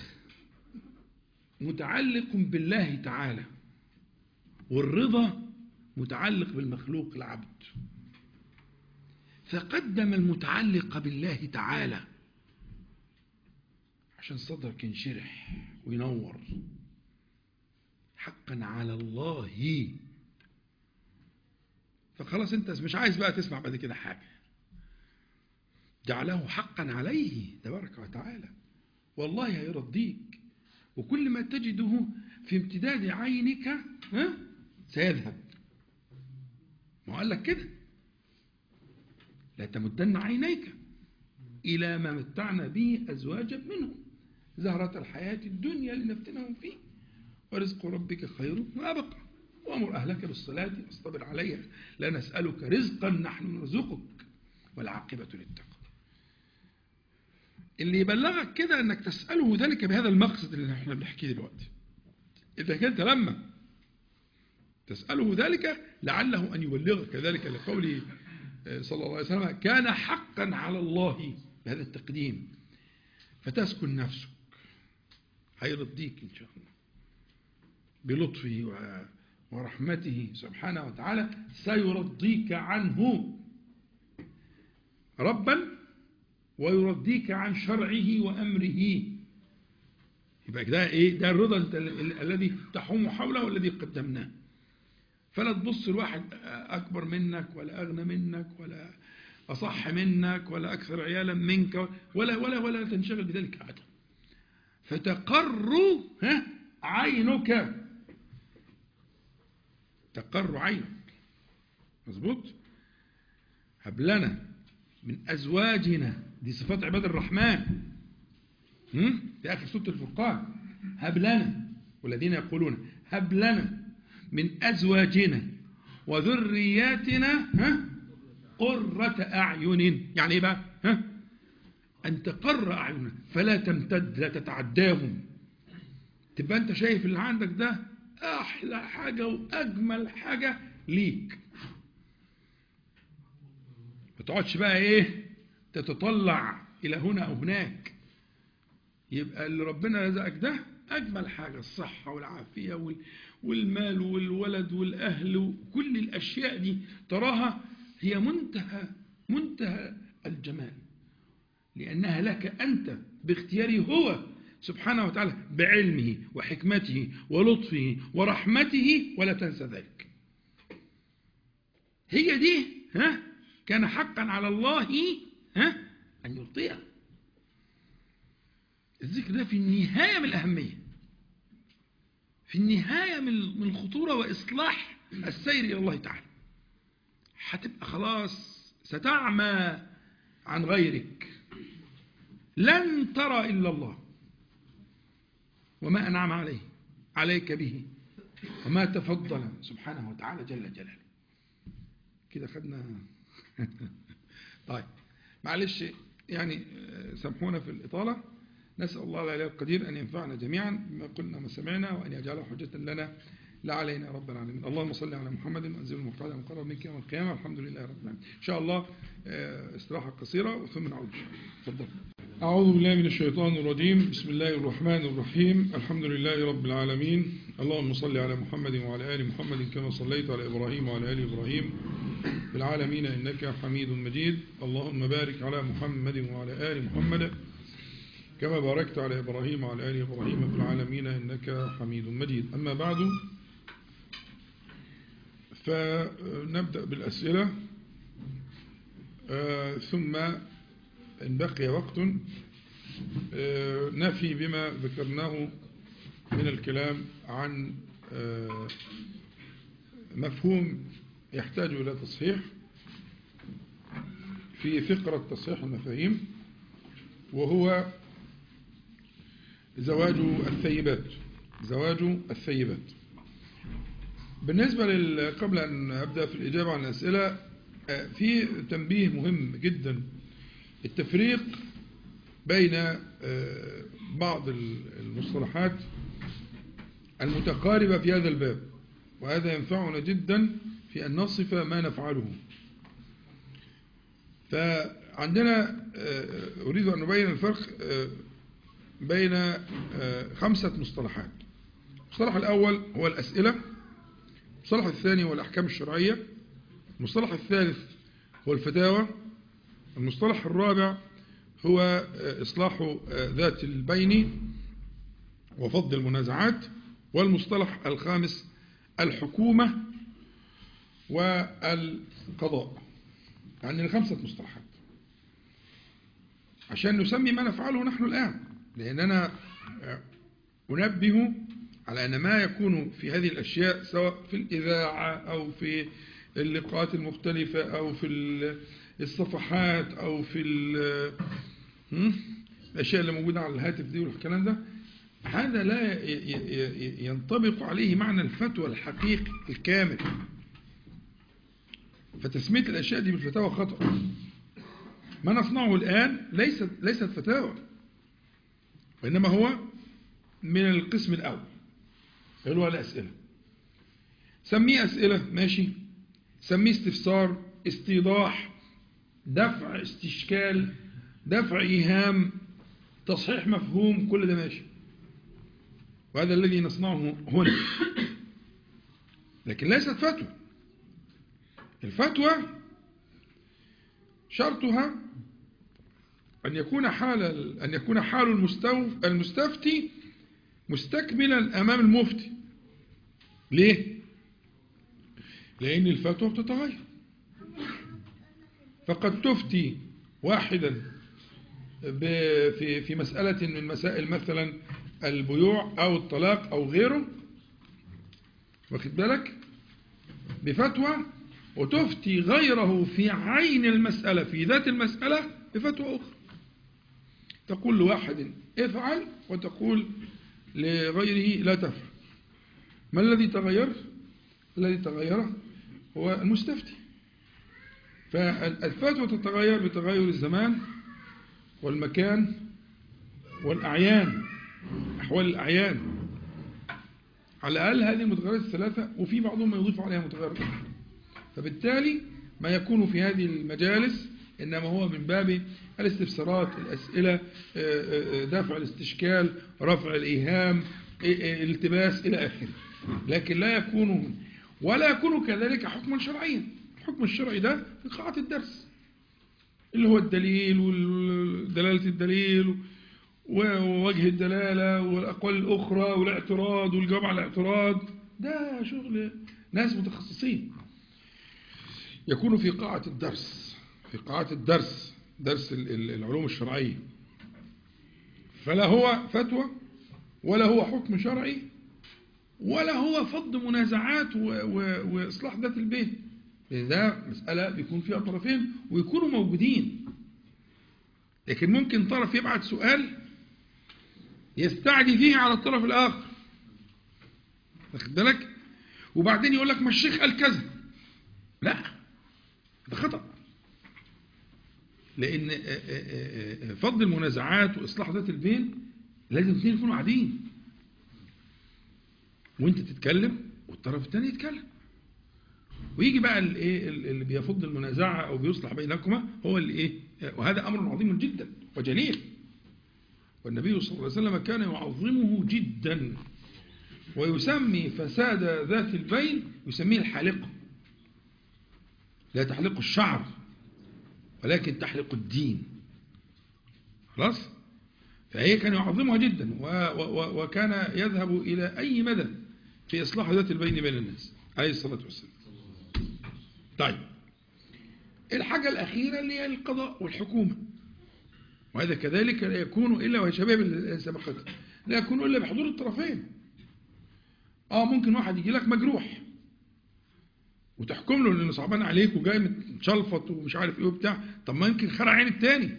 متعلق بالله تعالى والرضا متعلق بالمخلوق العبد فقدم المتعلق بالله تعالى عشان صدرك ينشرح وينور حقا على الله فخلاص انت مش عايز بقى تسمع بعد كده حاجة جعله حقا عليه تبارك وتعالى والله هيرضيك وكل ما تجده في امتداد عينك ها سيذهب ما هو قال لك كده لا تمدن عينيك إلى ما متعنا به أزواجا منهم زهرة الحياة الدنيا لنفتنهم فيه ورزق ربك خير وأبقى وأمر أهلك بالصلاة واصطبر عليها لا نسألك رزقا نحن نرزقك والعاقبة للتقوى اللي يبلغك كده أنك تسأله ذلك بهذا المقصد اللي احنا بنحكيه دلوقتي إذا كنت لما تسأله ذلك لعله أن يبلغك ذلك لقوله صلى الله عليه وسلم كان حقا على الله بهذا التقديم فتسكن نفسك هيرضيك إن شاء الله بلطفه و- ورحمته سبحانه وتعالى سيرضيك عنه ربا ويرضيك عن شرعه وأمره يبقى ده إيه ده الرضا ال- ال- الذي تحوم حوله والذي قدمناه فلا تبص لواحد أكبر منك ولا أغنى منك ولا أصح منك ولا أكثر عيالا منك ولا ولا ولا تنشغل بذلك أبدا فتقر ها عينك تقر عينك مظبوط هب لنا من أزواجنا دي صفات عباد الرحمن هم؟ في آخر سورة الفرقان هب لنا والذين يقولون هب لنا من أزواجنا وذرياتنا ها قرة أعين يعني إيه بقى ها أن تقر أعيننا فلا تمتد لا تتعداهم تبقى أنت شايف اللي عندك ده أحلى حاجة وأجمل حاجة ليك ما تقعدش بقى إيه تتطلع إلى هنا أو هناك يبقى اللي ربنا رزقك ده أجمل حاجة الصحة والعافية وال والمال والولد والأهل وكل الأشياء دي تراها هي منتهى منتهى الجمال لأنها لك أنت باختياره هو سبحانه وتعالى بعلمه وحكمته ولطفه ورحمته ولا تنسى ذلك هي دي ها كان حقا على الله ها أن يعطيها الذكر ده في النهاية من الأهمية في النهاية من من الخطورة وإصلاح السير إلى الله تعالى هتبقى خلاص ستعمى عن غيرك لن ترى إلا الله وما أنعم عليه عليك به وما تفضل سبحانه وتعالى جل جلاله كده خدنا طيب معلش يعني سامحونا في الإطالة نسأل الله العلي القدير أن ينفعنا جميعا بما قلنا ما سمعنا وأن يجعله حجة لنا لا علينا رب العالمين اللهم صل على محمد وأنزل المقعد المقرب منك يوم القيامة الحمد لله رب العالمين إن شاء الله استراحة قصيرة ثم نعود تفضل أعوذ بالله من الشيطان الرجيم بسم الله الرحمن الرحيم الحمد لله رب العالمين اللهم صل على محمد وعلى آل محمد كما صليت على إبراهيم وعلى آل إبراهيم في العالمين إنك حميد مجيد اللهم بارك على محمد وعلى آل محمد كما باركت على إبراهيم وعلى آل إبراهيم في العالمين إنك حميد مجيد أما بعد فنبدأ بالأسئلة ثم إن بقي وقت نفي بما ذكرناه من الكلام عن مفهوم يحتاج إلى تصحيح في فقرة تصحيح المفاهيم وهو زواج الثيبات زواج الثيبات بالنسبة لل... قبل أن أبدأ في الإجابة عن الأسئلة آه، في تنبيه مهم جدا التفريق بين آه، بعض ال- المصطلحات المتقاربة في هذا الباب وهذا ينفعنا جدا في أن نصف ما نفعله فعندنا آه، أريد أن نبين الفرق آه، بين آه، خمسة مصطلحات المصطلح الأول هو الأسئلة المصطلح الثاني هو الأحكام الشرعية المصطلح الثالث هو الفتاوى المصطلح الرابع هو آه، إصلاح آه، ذات البين وفض المنازعات والمصطلح الخامس الحكومة والقضاء يعني الخمسة مصطلحات عشان نسمي ما نفعله نحن الآن لأننا آه، أنبه على أن ما يكون في هذه الأشياء سواء في الإذاعة أو في اللقاءات المختلفة أو في ال- الصفحات أو في ال- هم؟ الأشياء اللي موجودة على الهاتف دي والكلام ده هذا لا ي- ي- ي- ينطبق عليه معنى الفتوى الحقيقي الكامل فتسمية الأشياء دي بالفتاوى خطأ ما نصنعه الآن ليست ليست فتاوى وإنما هو من القسم الأول اللي هو الأسئلة سميه أسئلة ماشي سميه استفسار استيضاح دفع استشكال دفع إيهام تصحيح مفهوم كل ده ماشي وهذا الذي نصنعه هنا لكن ليست فتوى الفتوى شرطها أن يكون حال أن يكون حال المستوف المستفتي مستكملا أمام المفتي ليه؟ لأن الفتوى بتتغير فقد تفتي واحدا ب- في في مسألة من مسائل مثلا البيوع أو الطلاق أو غيره واخد بالك بفتوى وتفتي غيره في عين المسألة في ذات المسألة بفتوى أخرى تقول لواحد افعل وتقول لغيره لا تفعل ما الذي تغير الذي تغير هو المستفتي فالفتوى تتغير بتغير الزمان والمكان والأعيان أحوال الأعيان على الأقل هذه المتغيرات الثلاثة وفي بعضهم ما يضيف عليها متغيرات أخرى فبالتالي ما يكون في هذه المجالس إنما هو من باب الاستفسارات الأسئلة آه، آه، آه، دفع الاستشكال رفع الإيهام آه، آه، الالتباس إلى آخره لكن لا يكون ولا يكون كذلك حكما شرعيا الحكم الشرعي ده في قاعة الدرس اللي هو الدليل ودلالة الدليل ووجه الدلالة والأقوال الأخرى والاعتراض والجواب على الاعتراض ده شغل ناس متخصصين يكون في قاعة الدرس في قاعة الدرس درس ال- ال- العلوم الشرعية فلا هو فتوى ولا هو حكم شرعي ولا هو فض منازعات و- و- وإصلاح ذات البيت لأن ده مسألة بيكون فيها طرفين ويكونوا موجودين لكن ممكن طرف يبعت سؤال يستعدي فيه على الطرف الآخر واخد بالك وبعدين يقول لك ما الشيخ قال كذا لا ده خطأ لأن آه، آه، آه، فض المنازعات وإصلاح ذات البين لازم الاثنين يكونوا قاعدين وانت تتكلم والطرف الثاني يتكلم ويجي بقى الايه اللي بيفض المنازعه او بيصلح بينكما هو اللي ايه وهذا امر عظيم جدا وجليل والنبي صلى الله عليه وسلم كان يعظمه جدا ويسمي فساد ذات البين يسميه الحالقه لا تحلق الشعر ولكن تحلق الدين خلاص فهي كان يعظمها جدا و و و وكان يذهب إلى أي مدى في إصلاح ذات البين بين الناس عليه الصلاة والسلام طيب الحاجة الأخيرة اللي هي القضاء والحكومة وهذا كذلك لا يكون إلا وهي شباب اللي سبقتها لا يكون إلا بحضور الطرفين آه ممكن واحد يجي لك مجروح وتحكم له لأنه صعبان عليك وجاي متشلفط ومش عارف إيه وبتاع طب ما يمكن خرع عين التاني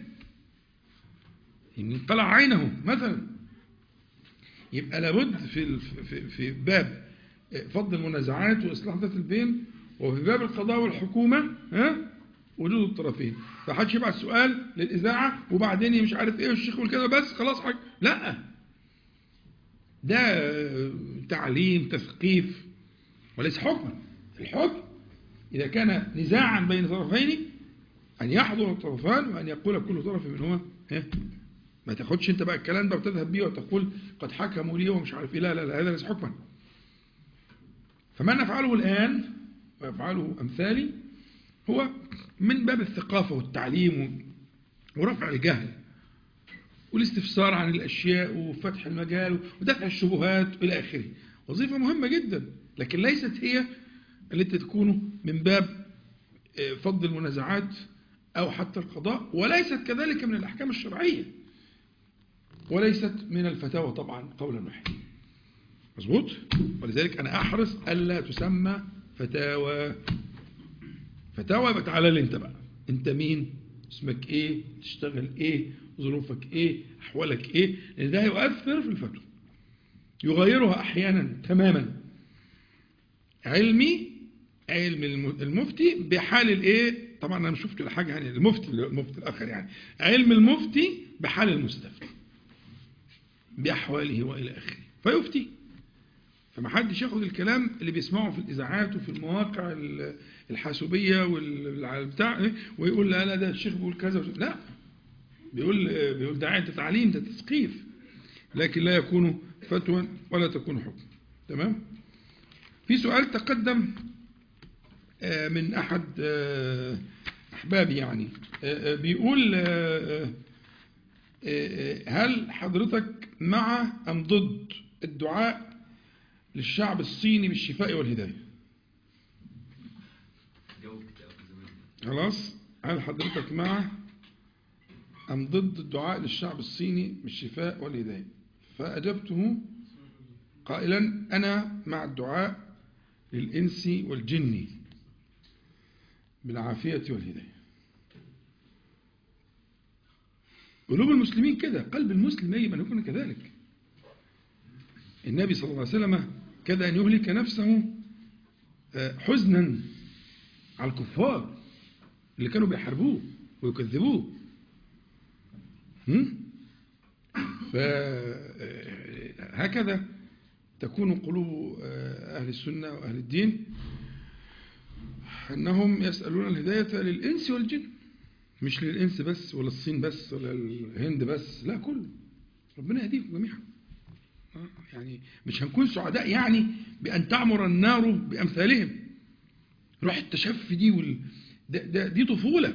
إن طلع عينه مثلا يبقى لابد في ال- في في باب فض المنازعات وإصلاح ذات البين وفي باب القضاء والحكومة ها وجود الطرفين فحدش يبعت سؤال للإذاعة وبعدين مش عارف إيه والشيخ يقول كده بس خلاص حاجة لا ده تعليم تثقيف وليس حكما الحكم إذا كان نزاعا بين طرفين أن يحضر الطرفان وأن يقول كل طرف منهما ها ما تاخدش انت بقى الكلام ده وتذهب بيه وتقول قد حكموا لي ومش عارف ايه لا لا لا هذا ليس حكما فما نفعله الآن ويفعله أمثالي هو من باب الثقافة والتعليم ورفع الجهل والاستفسار عن الأشياء وفتح المجال ودفع الشبهات إلى آخره وظيفة مهمة جدا لكن ليست هي التي تكون من باب فض المنازعات أو حتى القضاء وليست كذلك من الأحكام الشرعية وليست من الفتاوى طبعا قولا واحدا مظبوط ولذلك أنا أحرص ألا تسمى فتاوى فتاوى يبقى تعالى لي أنت بقى أنت مين اسمك إيه تشتغل إيه ظروفك إيه أحوالك إيه لأن ده يؤثر في الفتوى يغيرها أحيانا تماما علمي علم المفتي بحال الايه طبعا انا مش شفت حاجه يعني المفتي المفتي الاخر يعني علم المفتي بحال المستفتي باحواله والى اخره فيفتي فما حدش ياخد الكلام اللي بيسمعه في الاذاعات وفي المواقع الحاسوبيه والبتاع ويقول لا لا ده الشيخ بيقول كذا لا بيقول بيقول ده انت تعليم ده تثقيف لكن لا يكون فتوى ولا تكون حكم تمام في سؤال تقدم من أحد أحبابي يعني بيقول هل حضرتك مع أم ضد الدعاء للشعب الصيني بالشفاء والهداية خلاص هل حضرتك مع أم ضد الدعاء للشعب الصيني بالشفاء والهداية فأجبته قائلا أنا مع الدعاء للإنس والجن بالعافية والهداية قلوب المسلمين كده قلب المسلم يجب أن يكون كذلك النبي صلى الله عليه وسلم كاد أن يهلك نفسه حزنا على الكفار اللي كانوا بيحاربوه ويكذبوه فهكذا تكون قلوب أهل السنة وأهل الدين أنهم يسألون الهداية للإنس والجن مش للإنس بس ولا الصين بس ولا الهند بس لا كله ربنا يهديكم جميعا يعني مش هنكون سعداء يعني بأن تعمر النار بأمثالهم روح التشفي دي وال... ده ده دي طفولة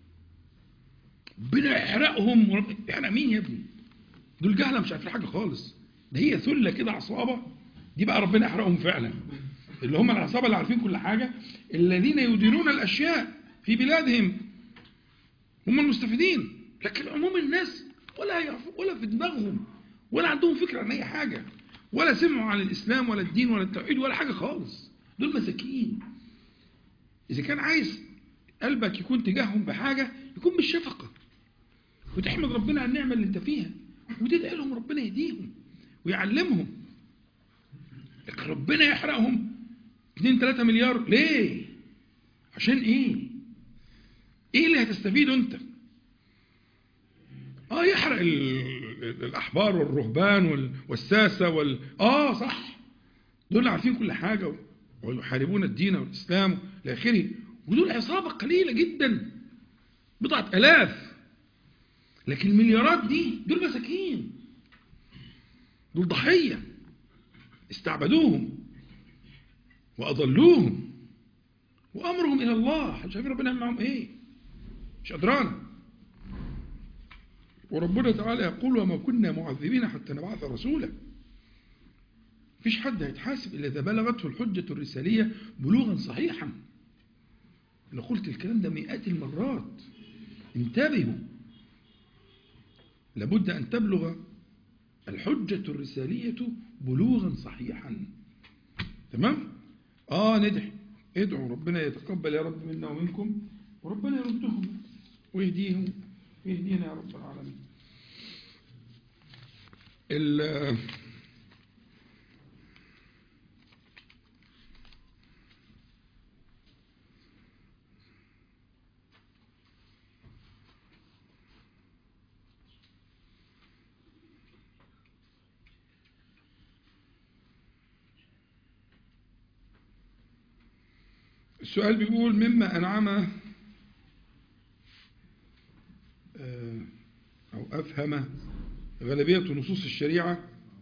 ربنا يحرقهم ورب... يحرق مين يا ابني دول جهلة مش عارفين حاجة خالص ده هي ثلة كده عصابة دي بقى ربنا يحرقهم فعلا اللي هم العصابة اللي عارفين كل حاجة الذين يديرون الأشياء في بلادهم هم المستفيدين لكن عموم الناس ولا يعرفوا ولا في دماغهم ولا عندهم فكرة عن أي حاجة ولا سمعوا عن الإسلام ولا الدين ولا التوحيد ولا حاجة خالص دول مساكين إذا كان عايز قلبك يكون تجاههم بحاجة يكون بالشفقة وتحمد ربنا على النعمة اللي انت فيها وتدعي لهم ربنا يهديهم ويعلمهم لكن ربنا يحرقهم 2 3 مليار ليه عشان ايه ايه اللي هتستفيده انت اه يحرق الاحبار والرهبان والساسه وال اه صح دول عارفين كل حاجه ويحاربون الدين والاسلام الى اخره ودول عصابه قليله جدا بضعه الاف لكن المليارات دي دول مساكين دول ضحيه استعبدوهم وأضلوهم وأمرهم إلى الله شايفين ربنا معهم إيه مش أدرانا وربنا تعالى يقول وما كنا معذبين حتى نبعث رسولا فيش حد هيتحاسب إلا إذا بلغته الحجة الرسالية بلوغا صحيحا أنا قلت الكلام ده مئات المرات انتبهوا لابد أن تبلغ الحجة الرسالية بلوغا صحيحا تمام آه ندعي ادعوا ربنا يتقبل يا رب منا ومنكم وربنا يردهم ويهديهم ويهدينا يا رب العالمين السؤال بيقول مما أنعم آه، أو أفهم غالبية نصوص الشريعة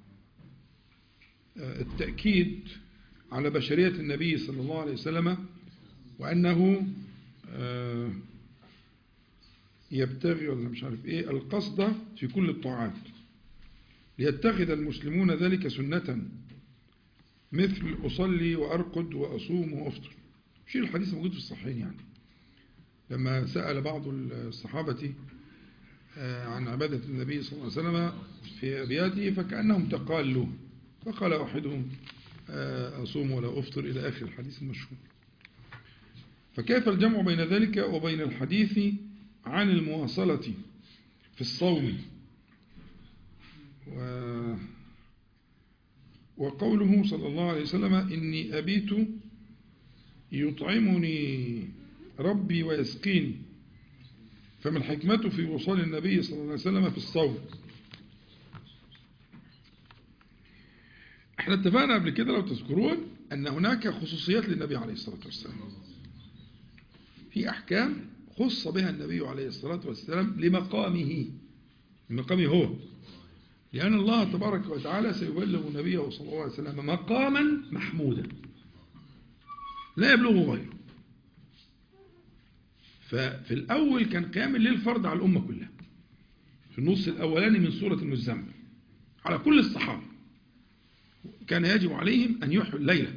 آه، التأكيد على بشرية النبي صلى الله عليه وسلم وأنه آه، يبتغي ولا مش عارف إيه القصد في كل الطاعات ليتخذ المسلمون ذلك سنة مثل أصلي وأرقد وأصوم وأفطر شيء الحديث موجود في الصحيحين يعني لما سأل بعض الصحابة آه، عن عبادة النبي صلى الله عليه وسلم في أبياته فكأنهم تقالوا فقال أحدهم آه، أصوم ولا أفطر إلى آخر الحديث المشهور فكيف الجمع بين ذلك وبين الحديث عن المواصلة في الصوم و وقوله صلى الله عليه وسلم إني أبيت يطعمني ربي ويسقيني فما الحكمة في وصال النبي صلى الله عليه وسلم في الصوم احنا اتفقنا قبل كده لو تذكرون أن هناك خصوصيات للنبي عليه الصلاة والسلام في أحكام خص بها النبي عليه الصلاة والسلام لمقامه لمقامه هو لأن الله تبارك وتعالى سيبلغ نبيه صلى الله عليه وسلم مقاما محمودا لا يبلغه غيره ففي الأول كان قيام الليل فرض على الأمة كلها في النص الأولاني من سورة المزمل على كل الصحابة كان يجب عليهم أن يحيوا الليلة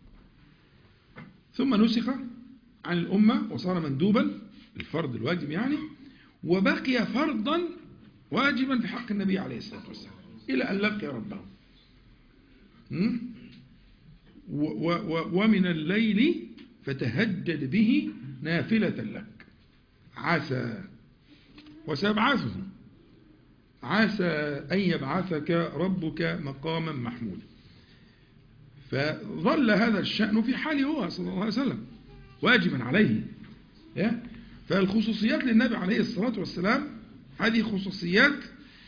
ثم نسخ عن الأمة وصار مندوبا الفرض الواجب يعني وبقي فرضا واجبا في حق النبي عليه الصلاة والسلام إلى أن لقي ربه م? و- و- ومن الليل فتهجد به نافلة لك عسى وسيبعثه عسى أن يبعثك ربك مقاما محمودا فظل هذا الشأن في حاله هو صلى الله عليه وسلم واجبا عليه يا؟ فالخصوصيات للنبي عليه الصلاة والسلام هذه خصوصيات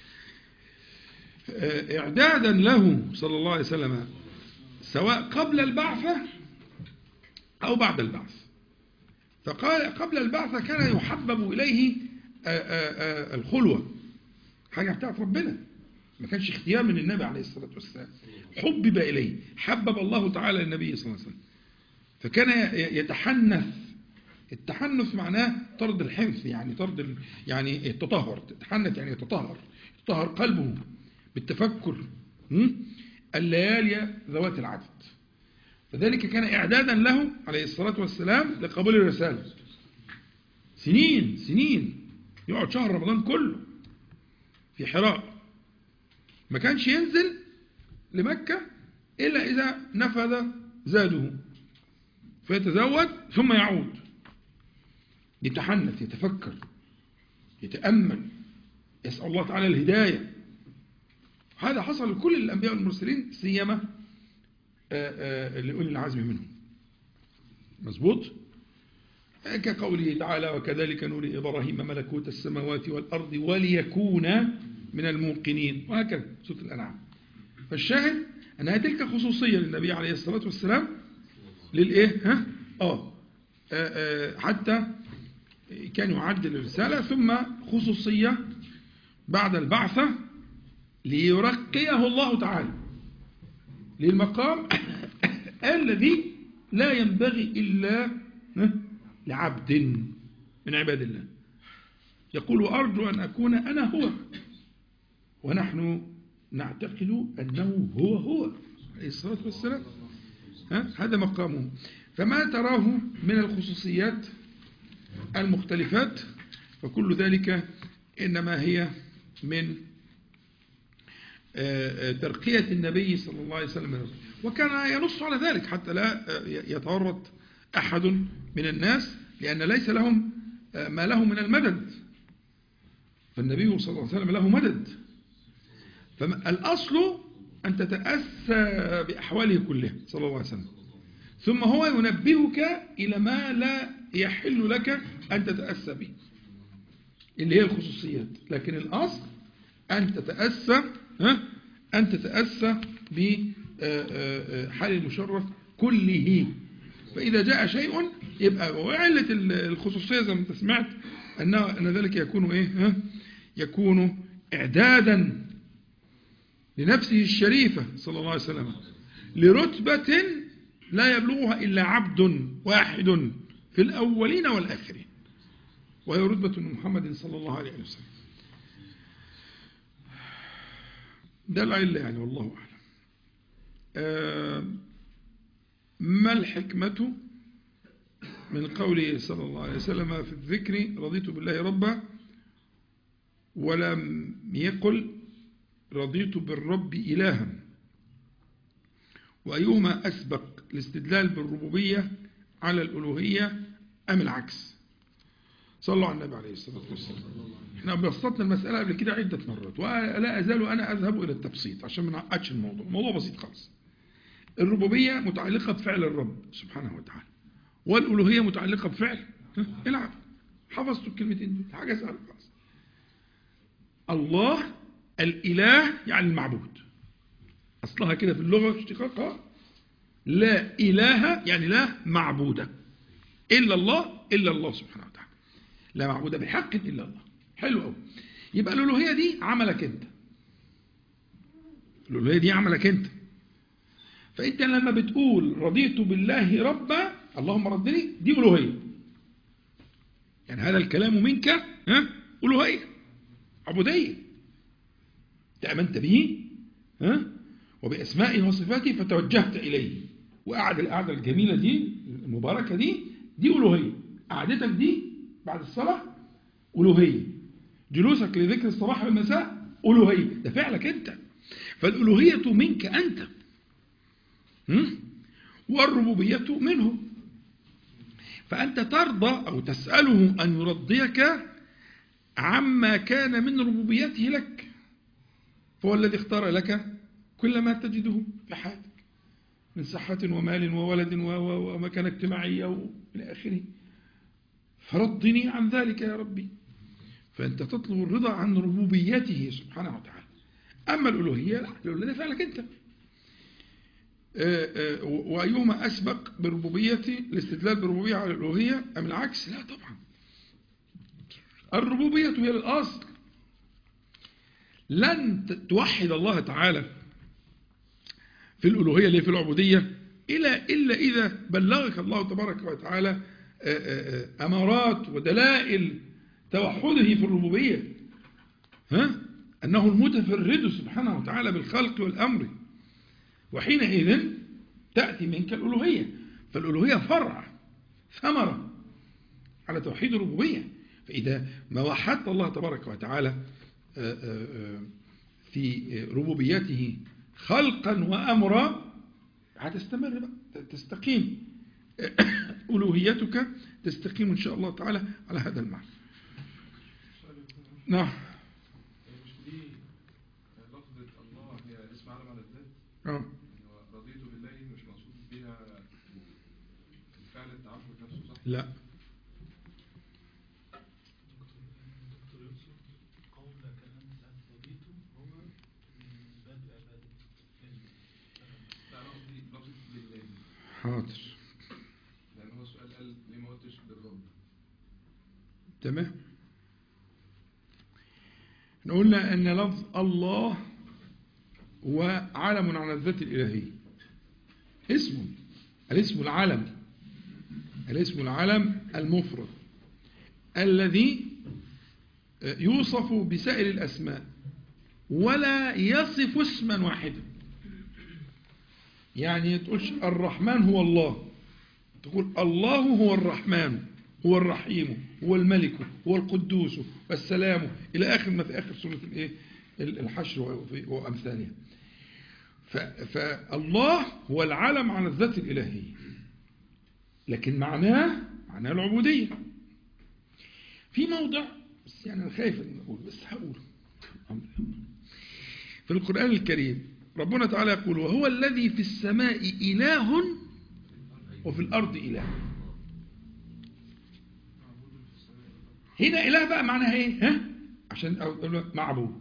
آه، إعدادا له صلى الله عليه وسلم سواء قبل البعثة أو بعد البعث فقال قبل البعثة كان يحبب إليه آه، آه، آه، الخلوة حاجة بتاعت ربنا ما كانش اختيار من النبي عليه الصلاة والسلام حبب إليه حبب الله تعالى النبي صلى الله عليه وسلم فكان يتحنث التحنث معناه طرد الحنث يعني طرد ال- يعني التطهر تتحنث يعني يتطهر يتطهر قلبه بالتفكر م? الليالي ذوات العدد فذلك كان إعدادا له عليه الصلاة والسلام لقبول الرسالة سنين سنين يقعد شهر رمضان كله في حراء ما كانش ينزل لمكة إلا إذا نفذ زاده فيتزود ثم يعود يتحنث يتفكر يتأمل يسأل الله تعالى الهداية هذا حصل لكل الأنبياء والمرسلين سيما آه، آه، لأولي العزم منهم مظبوط كقوله تعالى وكذلك نري إبراهيم ملكوت السماوات والأرض وليكون من الموقنين وهكذا سورة الأنعام فالشاهد أنها تلك خصوصية للنبي عليه الصلاة والسلام للإيه ها آه آه، آه، حتى كان يعدل الرسالة ثم خصوصية بعد البعثة ليرقيه الله تعالى للمقام الذي لا ينبغي إلا ها، لعبد من عباد الله يقول أرجو أن أكون أنا هو ونحن نعتقد أنه هو هو عليه الصلاة والسلام ها؟ هذا مقامه فما تراه من الخصوصيات المختلفات فكل ذلك إنما هي من آه، آه، ترقية النبي صلى الله عليه وسلم وكان ينص على ذلك حتى لا آه، يتورط أحد من الناس لأن ليس لهم آه، ما له من المدد فالنبي صلى الله عليه وسلم له مدد فالأصل أن تتأسى بأحواله كلها صلى الله عليه وسلم ثم هو ينبهك إلى ما لا يحل لك أن تتأسى به اللي هي الخصوصيات لكن الأصل أن تتأسى ها؟ أن تتأسى بحال المشرف كله فإذا جاء شيء يبقى وعلة ال- الخصوصية زي ما انت سمعت أنه أن ذلك يكون إيه ها؟ يكون إعدادا لنفسه الشريفة صلى الله عليه وسلم لرتبة لا يبلغها إلا عبد واحد في الأولين والآخرين وهي رتبة محمد صلى الله عليه وسلم ده العلة يعني والله أعلم آه، ما الحكمة من قوله صلى الله عليه وسلم في الذكر رضيت بالله ربا ولم يقل رضيت بالرب إلها وأيهما أسبق الاستدلال بالربوبية على الألوهية أم العكس صلوا على النبي عليه الصلاة والسلام احنا بسطنا المسألة قبل كده عدة مرات ولا أزال أنا أذهب إلى التبسيط عشان ما نعقدش الموضوع الموضوع بسيط خالص الربوبية متعلقة بفعل الرب سبحانه وتعالى والألوهية متعلقة بفعل ها؟ العبد حفظتوا الكلمتين دول حاجة سهلة خالص الله الإله يعني المعبود أصلها كده في اللغة اشتقاقها لا إله يعني لا معبودة إلا الله إلا الله سبحانه وتعالى لا معبود بحق إلا الله حلو قوي يبقى الألوهية دي عملك أنت الألوهية دي عملك أنت فأنت لما بتقول رضيت بالله ربا اللهم ردني دي ألوهية يعني هذا الكلام منك ها ألوهية عبودية تأمنت به ها وبأسمائه وصفاته فتوجهت إليه وقعد القعدة الجميلة دي المباركة دي دي ألوهية قعدتك دي بعد الصلاة ألوهية جلوسك لذكر الصباح والمساء ألوهية ده فعلك أنت فالألوهية منك أنت هم؟ والربوبية منه فأنت ترضى أو تسأله أن يرضيك عما كان من ربوبيته لك فهو الذي اختار لك كل ما تجده في حياتك من صحة ومال وولد و- و- ومكانة اجتماعية وإلى آخره فرضني عن ذلك يا ربي فأنت تطلب الرضا عن ربوبيته سبحانه وتعالى أما الألوهية لا الألوهية فعلك أنت آه، آه، وأيهما أسبق بربوبية الاستدلال بالربوبية على الألوهية أم العكس لا طبعا الربوبية هي الأصل لن ت- توحد الله تعالى في الألوهية اللي هي في العبودية إلا, إلا إذا بلغك الله تبارك وتعالى آه، آه، آه، أمارات ودلائل توحده في الربوبية ها؟ أنه المتفرد سبحانه وتعالى بالخلق والأمر وحينئذ تأتي منك الألوهية فالألوهية فرع ثمرة على توحيد الربوبية فإذا ما وحدت الله تبارك وتعالى آه، آه، آه، في ربوبيته خلقا وأمرا هتستمر بقى تستقيم ألوهيتك تستقيم إن شاء الله تعالى على هذا المعنى نعم هي مش دي لفظة الله هي اسم علم على الذات آه. يعني هو رضيت بالله مش مقصود بها الفعل التعبد نفسه صح؟ لا دكتور يوسف قولك أنت رضيت هو من باب عبادة لا أنا قصدي لفظة بالله حاضر لأن هو السؤال قال ليه ما قلتش بالرب تمام احنا قلنا ان لفظ الله هو علم على الذات الإلهية اسم الاسم العلم الاسم العلم المفرد الذي يوصف بسائر الأسماء ولا يصف اسما واحدا يعني تقولش الرحمن هو الله تقول الله هو الرحمن هو الرحيم هو الملك هو القدوس والسلام إلى آخر ما في آخر سورة الإيه؟ الحشر وفي- وأمثالها ف- فالله هو العلم على الذات الإلهية لكن معناه معناه العبودية في موضع بس يعني أنا خايف أن أقول بس هقوله في القرآن الكريم ربنا تعالى يقول وهو الذي في السماء إله وفي الأرض إله هنا إله بقى معناها إيه ها؟ عشان أقول لك معبود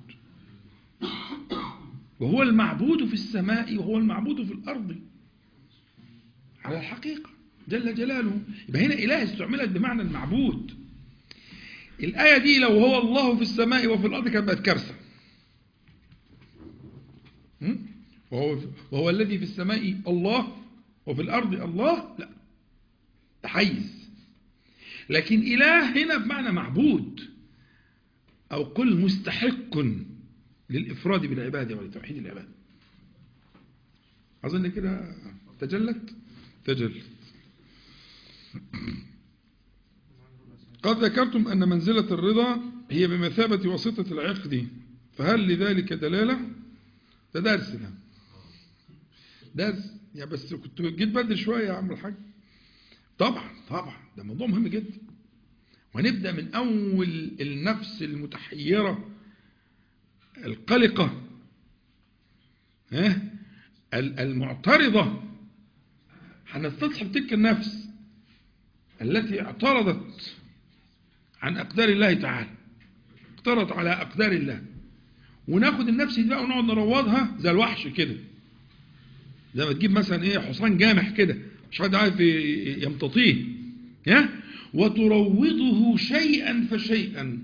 وهو المعبود في السماء وهو المعبود في الأرض على الحقيقة جل جلاله يبقى هنا إله استعملت بمعنى المعبود الآية دي لو هو الله في السماء وفي الأرض كانت بقت كارثة م? وهو, وهو الذي في السماء الله وفي الأرض الله لا تحيز لكن إله هنا بمعنى معبود أو قل مستحق للإفراد بالعبادة ولتوحيد العبادة أظن كده تجلت تجلت قد ذكرتم أن منزلة الرضا هي بمثابة وسيطة العقد فهل لذلك دلالة ده درس ده درس يا بس كنت جيت بدري شوية يا عم الحاج طبعا طبعا ده موضوع مهم جدا وهنبدأ من أول النفس المتحيرة القلقة ها المعترضة هنستصحب تلك النفس التي اعترضت عن أقدار الله تعالى اعترضت على أقدار الله وناخد النفس دي بقى ونقعد نروضها زي الوحش كده زي ما تجيب مثلا ايه حصان جامح كده مش حد عارف يمتطيه ها وتروضه شيئا فشيئا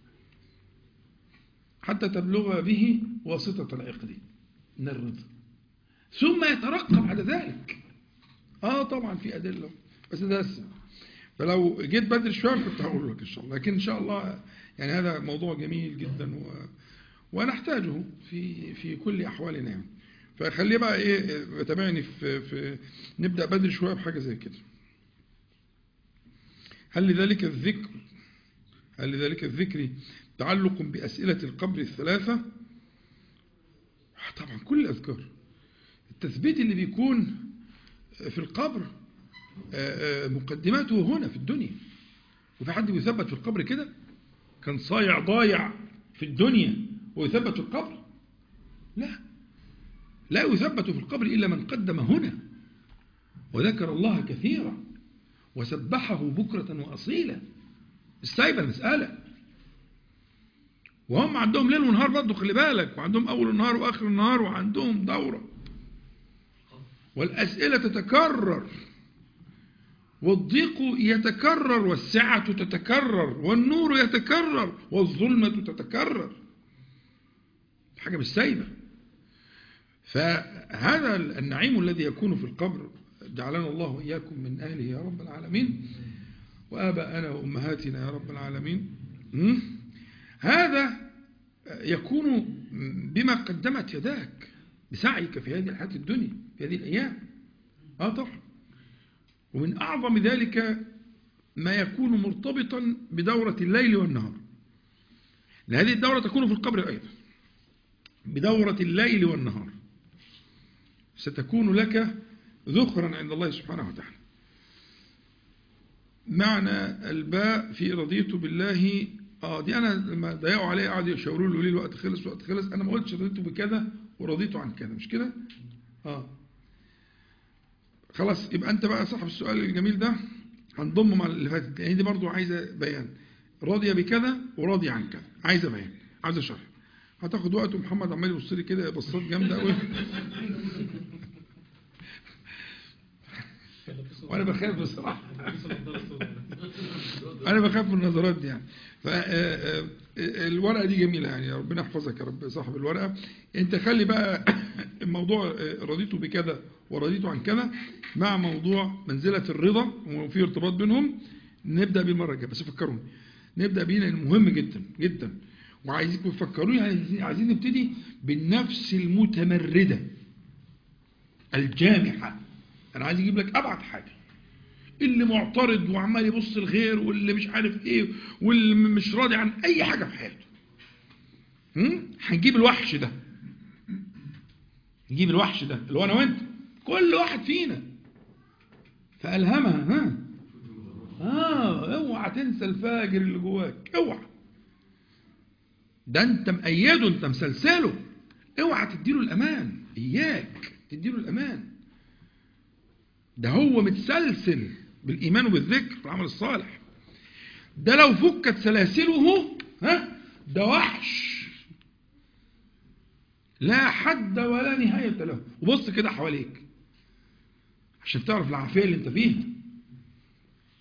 حتى تبلغ به واسطة العقد من الرضا ثم يترقب على ذلك اه طبعا في أدلة بس ده لسه فلو جيت بدري شوية كنت هقول لك إن شاء الله لكن إن شاء الله يعني هذا موضوع جميل جدا و... ونحتاجه في في كل أحوالنا يعني فخليه بقى إيه تابعني في, في نبدأ بدري شوية بحاجة زي كده هل لذلك الذكر هل لذلك الذكر تعلق بأسئلة القبر الثلاثة طبعا كل الأذكار التثبيت اللي بيكون في القبر مقدماته هنا في الدنيا وفي حد بيثبت في القبر كده كان صايع ضايع في الدنيا ويثبت في القبر لا لا يثبت في القبر إلا من قدم هنا وذكر الله كثيرا وسبحه بكرة وأصيلا السايبة المسألة وهم عندهم ليل ونهار برضه خلي بالك وعندهم أول النهار وآخر النهار وعندهم دورة والأسئلة تتكرر والضيق يتكرر والسعة تتكرر والنور يتكرر والظلمة تتكرر حاجة مش سايبة فهذا النعيم الذي يكون في القبر جعلنا الله وإياكم من أهله يا رب العالمين وآباءنا وأمهاتنا يا رب العالمين هذا يكون بما قدمت يداك بسعيك في هذه الحياة الدنيا في هذه الأيام آه طبعا ومن أعظم ذلك ما يكون مرتبطا بدورة الليل والنهار هذه الدورة تكون في القبر أيضا بدورة الليل والنهار ستكون لك ذخرا عند الله سبحانه وتعالى معنى الباء في رضيت بالله اه دي انا لما ضيقوا عليا قعدوا يشاوروا لي يقولوا لي الوقت خلص الوقت خلص انا ما قلتش رضيت بكذا ورضيت عن كذا مش كده اه خلاص يبقى انت بقى صاحب السؤال الجميل ده هنضمه مع اللي فاتت يعني دي برضو عايزه بيان راضيه بكذا وراضيه عن كذا عايزه بيان عايزه شرح هتاخد وقت ومحمد عمال يبص لي كده بصات جامده قوي وانا بخاف بصراحه انا بخاف من النظرات دي يعني فالورقه دي جميله يعني ربنا يحفظك يا رب صاحب الورقه انت خلي بقى الموضوع رضيت بكذا ورضيت عن كذا مع موضوع منزله الرضا وفي ارتباط بينهم نبدا بيه المره الجايه بس فكروني نبدا بيه لانه مهم جدا جدا وعايزكم تفكروني عايزين نبتدي بالنفس المتمرده الجامحه انا عايز اجيب لك ابعد حاجه اللي معترض وعمال يبص الغير واللي مش عارف ايه واللي مش راضي عن اي حاجه في حياته هنجيب الوحش ده نجيب الوحش ده اللي هو انا وانت كل واحد فينا فالهمها ها اه اوعى تنسى الفاجر اللي جواك اوعى ده انت مأيده انت مسلسله اوعى تديله الامان اياك تديله الامان ده هو متسلسل بالإيمان وبالذكر والعمل الصالح ده لو فكت سلاسله ها ده وحش لا حد ولا نهاية له وبص كده حواليك عشان تعرف العافية اللي انت فيها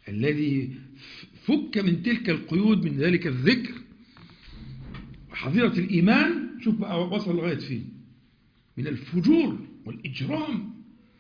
الذي فك من تلك القيود من ذلك الذكر وحظيرة الإيمان شوف بقى وصل لغاية فين من الفجور والإجرام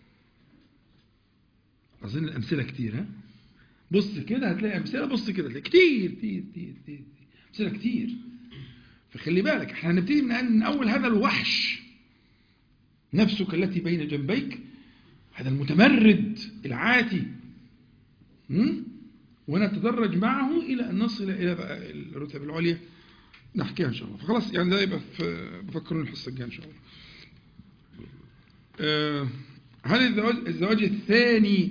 أظن الأمثلة كتير ها بص كده هتلاقي أمثلة بص كده هتلاقي كتير كتير كتير كتير أمثلة كتير فخلي بالك احنا هنبتدي من من أول هذا الوحش نفسك التي بين جنبيك هذا المتمرد العاتي م? ونتدرج معه إلى أن نصل إلى بقى الرتب العليا نحكيها إن شاء الله فخلاص يعني ده يبقى في بفكرون الحصة الجاية إن شاء الله آه، هل الزواج, الزواج الثاني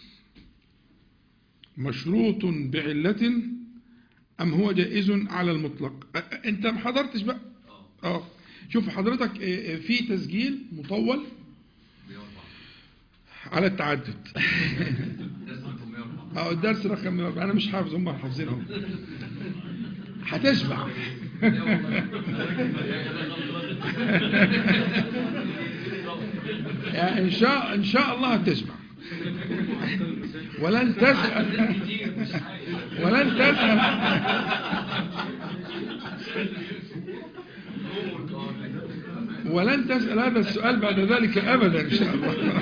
مشروط بعلة أم هو جائز على المطلق أ- أ- أنت ما حضرتش بقى اه شوف حضرتك آه، آه، في تسجيل مطول على التعدد اه الدرس رقم 104 انا مش حافظ هم حافظينهم هتشبع يعني ان شاء ان شاء الله هتشبع ولن تسأل ولن تسأل ولن تسأل هذا السؤال بعد ذلك أبدا إن شاء الله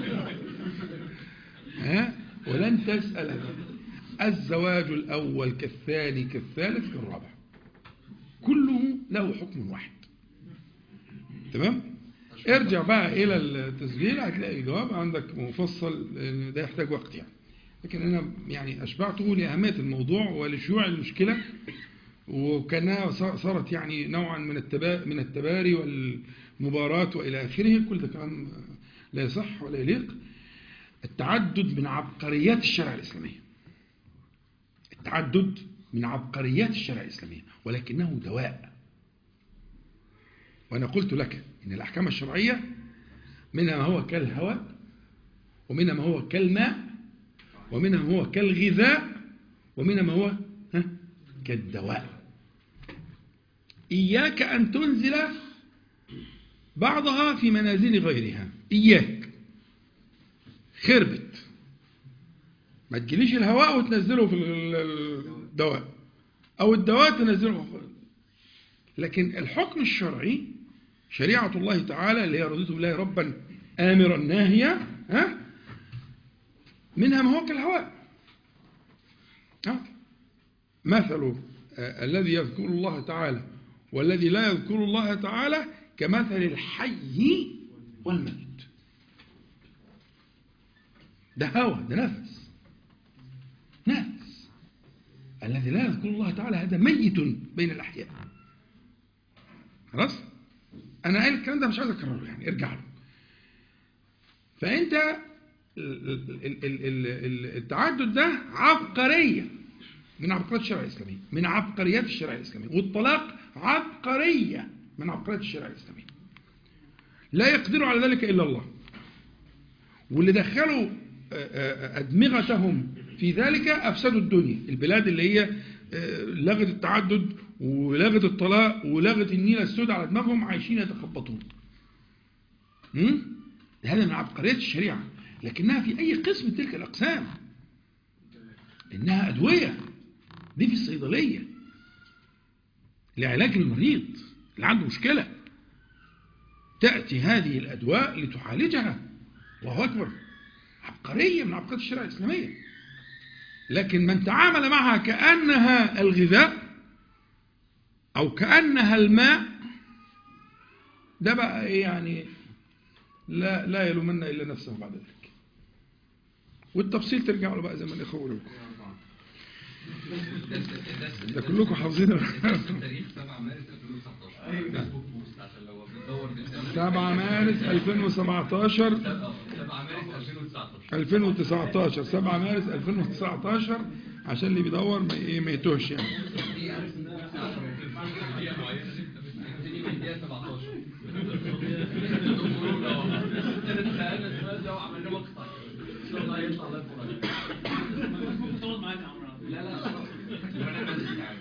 ها؟ ولن تسأل هذا الزواج الأول كالثاني كالثالث كالرابع كله له حكم واحد تمام ارجع بقى إلى التسجيل هتلاقي الجواب عندك مفصل لأن ده يحتاج وقت يعني لكن أنا يعني أشبعته لأهمية الموضوع ولشيوع المشكلة وكانها صار- صارت يعني نوعا من التبا من التباري والمباراة وإلى آخره كل ده كلام لا يصح ولا يليق التعدد من عبقريات الشرع الإسلامية التعدد من عبقريات الشرع الإسلامية ولكنه دواء وأنا قلت لك إن الأحكام الشرعية منها ما هو كالهواء ومنها ما هو كالماء ومنها ما هو كالغذاء ومنها ما هو ها كالدواء إياك أن تنزل بعضها في منازل غيرها إياك خربت ما تجيليش الهواء وتنزله في الدواء أو الدواء تنزله في لكن الحكم الشرعي شريعة الله تعالى اللي هي رضيت بالله ربا آمرا ناهيا ها منها ما هو كالهواء ها مثل آه، الذي يذكر الله تعالى والذي لا يذكر الله تعالى كمثل الحي والميت ده هوى ده نفس نفس الذي لا يذكر الله تعالى هذا ميت بين الأحياء خلاص أنا قايل الكلام ده مش عايز أكرره يعني ارجع له فأنت ال- ال- ال- ال- ال- التعدد ده عبقرية من عبقريات الشرع الإسلامي من عبقريات الشرع الإسلامي والطلاق عبقرية من عبقريات الشرع الإسلامي لا يقدر على ذلك إلا الله واللي دخلوا آه، آه، أدمغتهم في ذلك أفسدوا الدنيا البلاد اللي هي آه، لغت التعدد ولغت الطلاق ولغت النيلة السوداء على دماغهم عايشين يتخبطون م? هذا من عبقريات الشريعة لكنها في أي قسم من تلك الأقسام إنها أدوية دي في الصيدلية لعلاج المريض اللي عنده مشكلة تأتي هذه الأدواء لتعالجها الله أكبر عبقرية من عبقريات الشريعة الإسلامية لكن من تعامل معها كأنها الغذاء أو كأنها الماء ده بقى إيه يعني لا لا يلومن إلا نفسه بعد ذلك والتفصيل ترجعوا له بقى زي ما الإخوة يقولوا لكم ده كلكم حافظين التاريخ 7 مارس 2019 فيسبوك بوست عشان لو بتدور بالزمن 7 مارس 2017 7 مارس 2019 2019 7 مارس 2019 عشان اللي بيدور ما ايه ما يتوهش يعني دي عارف ان انا دقيقه معينه بتبتدي من دقيقه 17 سالنا السؤال ده وعملنا مقطع ان شاء الله يطلع الله يفرج تقعد معانا يا عمرو لا لا وانا ماسك عادي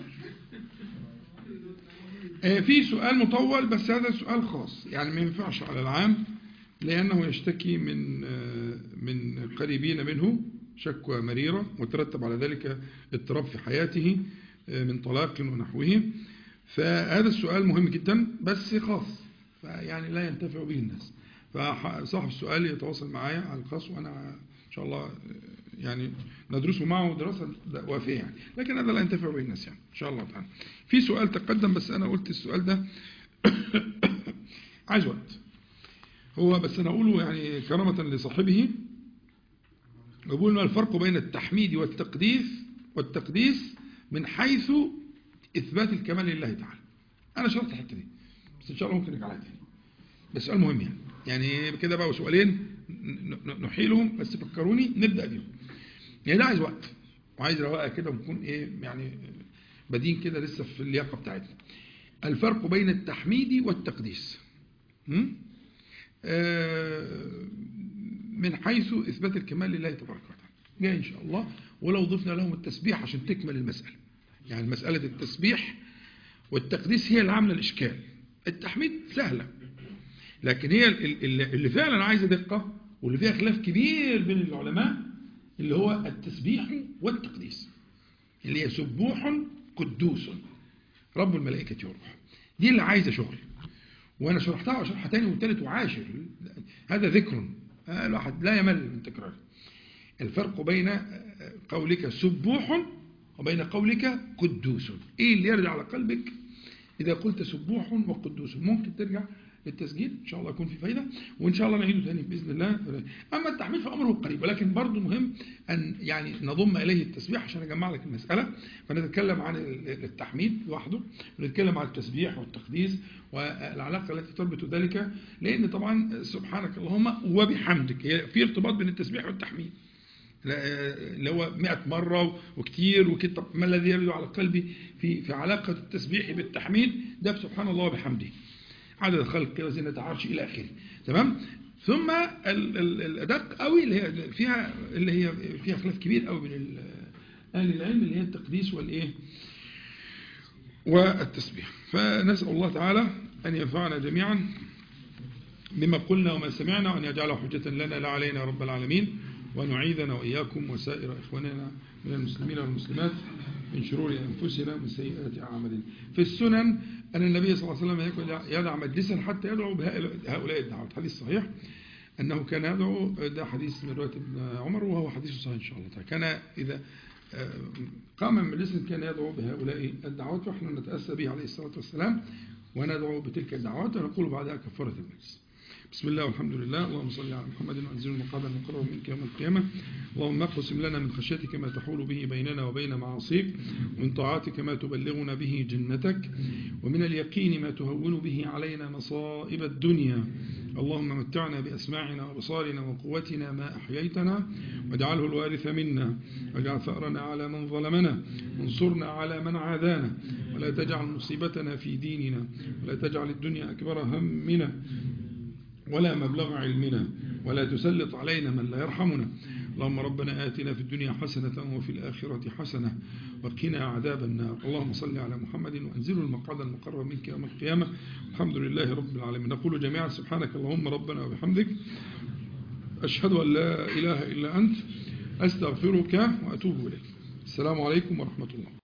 آه، في سؤال مطول بس هذا سؤال خاص يعني ما ينفعش على العام لأنه يشتكي من آه، من قريبين منه شكوى مريرة وترتب على ذلك اضطراب في حياته آه، من طلاق ونحوه فهذا السؤال مهم جدا بس خاص فيعني لا ينتفع به الناس فصاحب السؤال يتواصل معايا على الخاص وأنا إن شاء الله آه، يعني ندرسه معه دراسة وافية يعني لكن هذا لا ينتفع به الناس يعني إن شاء الله تعالى في سؤال تقدم بس أنا قلت السؤال ده عايز وقت هو بس أنا أقوله يعني كرامة لصاحبه يقول ما الفرق بين التحميد والتقديس والتقديس من حيث إثبات الكمال لله تعالى أنا شرحت الحتة دي بس إن شاء الله ممكن نرجع لها تاني بس سؤال مهم يعني يعني كده بقى سؤالين ن- ن- نحيلهم بس فكروني نبدأ بيهم يعني ده عايز وقت وعايز رواقه كده ونكون ايه يعني بادين كده لسه في اللياقه بتاعتنا الفرق بين التحميد والتقديس م? آه، من حيث إثبات الكمال لله تبارك وتعالى جاي إن شاء الله ولو ضفنا لهم التسبيح عشان تكمل المسألة يعني مسألة التسبيح والتقديس هي اللي عاملة الإشكال التحميد سهلة لكن هي ال- ال- اللي فعلا عايزة دقة واللي فيها خلاف كبير بين العلماء اللي هو التسبيح والتقديس اللي هي سبوح قدوس رب الملائكة والروح دي اللي عايزة شغل وانا شرحتها وشرحها تاني وتالت وعاشر هذا ذكر آه، الواحد لا يمل من تكراره الفرق بين آه، قولك سبوح وبين قولك قدوس ايه اللي يرجع على قلبك اذا قلت سبوح وقدوس ممكن ترجع للتسجيل ان شاء الله يكون في فايده وان شاء الله نعيده تاني باذن الله اما التحميد فامره قريب ولكن برضه مهم ان يعني نضم اليه التسبيح عشان اجمع لك المساله فنتكلم عن التحميد لوحده ونتكلم عن التسبيح والتقديس والعلاقه التي تربط ذلك لان طبعا سبحانك اللهم وبحمدك هي في ارتباط بين التسبيح والتحميد لا- اللي هو 100 مرة وكتير وكده طب ما الذي يرد على قلبي في في علاقة التسبيح بالتحميد ده سبحان الله وبحمده عدد الخلق كده زينة عرش إلى آخره تمام ثم ال- ال- الأدق قوي اللي هي فيها اللي هي فيها خلاف كبير قوي بين ال- أهل العلم اللي هي التقديس والإيه والتسبيح فنسأل الله تعالى أن ينفعنا جميعا بما قلنا وما سمعنا وأن يجعله حجة لنا لا علينا يا رب العالمين وأن يعيذنا وإياكم وسائر إخواننا من المسلمين والمسلمات من شرور أنفسنا ومن سيئات أعمالنا في السنن أن النبي صلى الله عليه وسلم يقول يدع مجلسا حتى يدعو بهؤلاء الدعوات حديث صحيح أنه كان يدعو ده حديث من رواية ابن عمر وهو حديث صحيح إن شاء الله تعالى كان إذا آه، قام من مجلس كان يدعو بهؤلاء الدعوات ونحن نتأسى به عليه الصلاة والسلام وندعو بتلك الدعوات ونقول بعدها كفارة المجلس بسم الله والحمد لله اللهم صل على محمد وانزل المقعد المقرب منك يوم القيامة اللهم اقسم لنا من خشيتك ما تحول به بيننا وبين معاصيك ومن طاعتك ما تبلغنا به جنتك ومن اليقين ما تهون به علينا مصائب الدنيا اللهم متعنا بأسماعنا وبصارنا وقوتنا ما أحييتنا واجعله الوارث منا واجعل ثأرنا على من ظلمنا وانصرنا على من عادانا ولا تجعل مصيبتنا في ديننا ولا تجعل الدنيا أكبر همنا ولا مبلغ علمنا ولا تسلط علينا من لا يرحمنا اللهم ربنا آتنا في الدنيا حسنة وفي الآخرة حسنة وقنا عذاب النار اللهم صل على محمد وأنزلوا المقعد المقرب منك يوم القيامة الحمد لله رب العالمين نقول جميعا سبحانك اللهم ربنا وبحمدك أشهد أن لا إله إلا أنت أستغفرك وأتوب إليك السلام عليكم ورحمة الله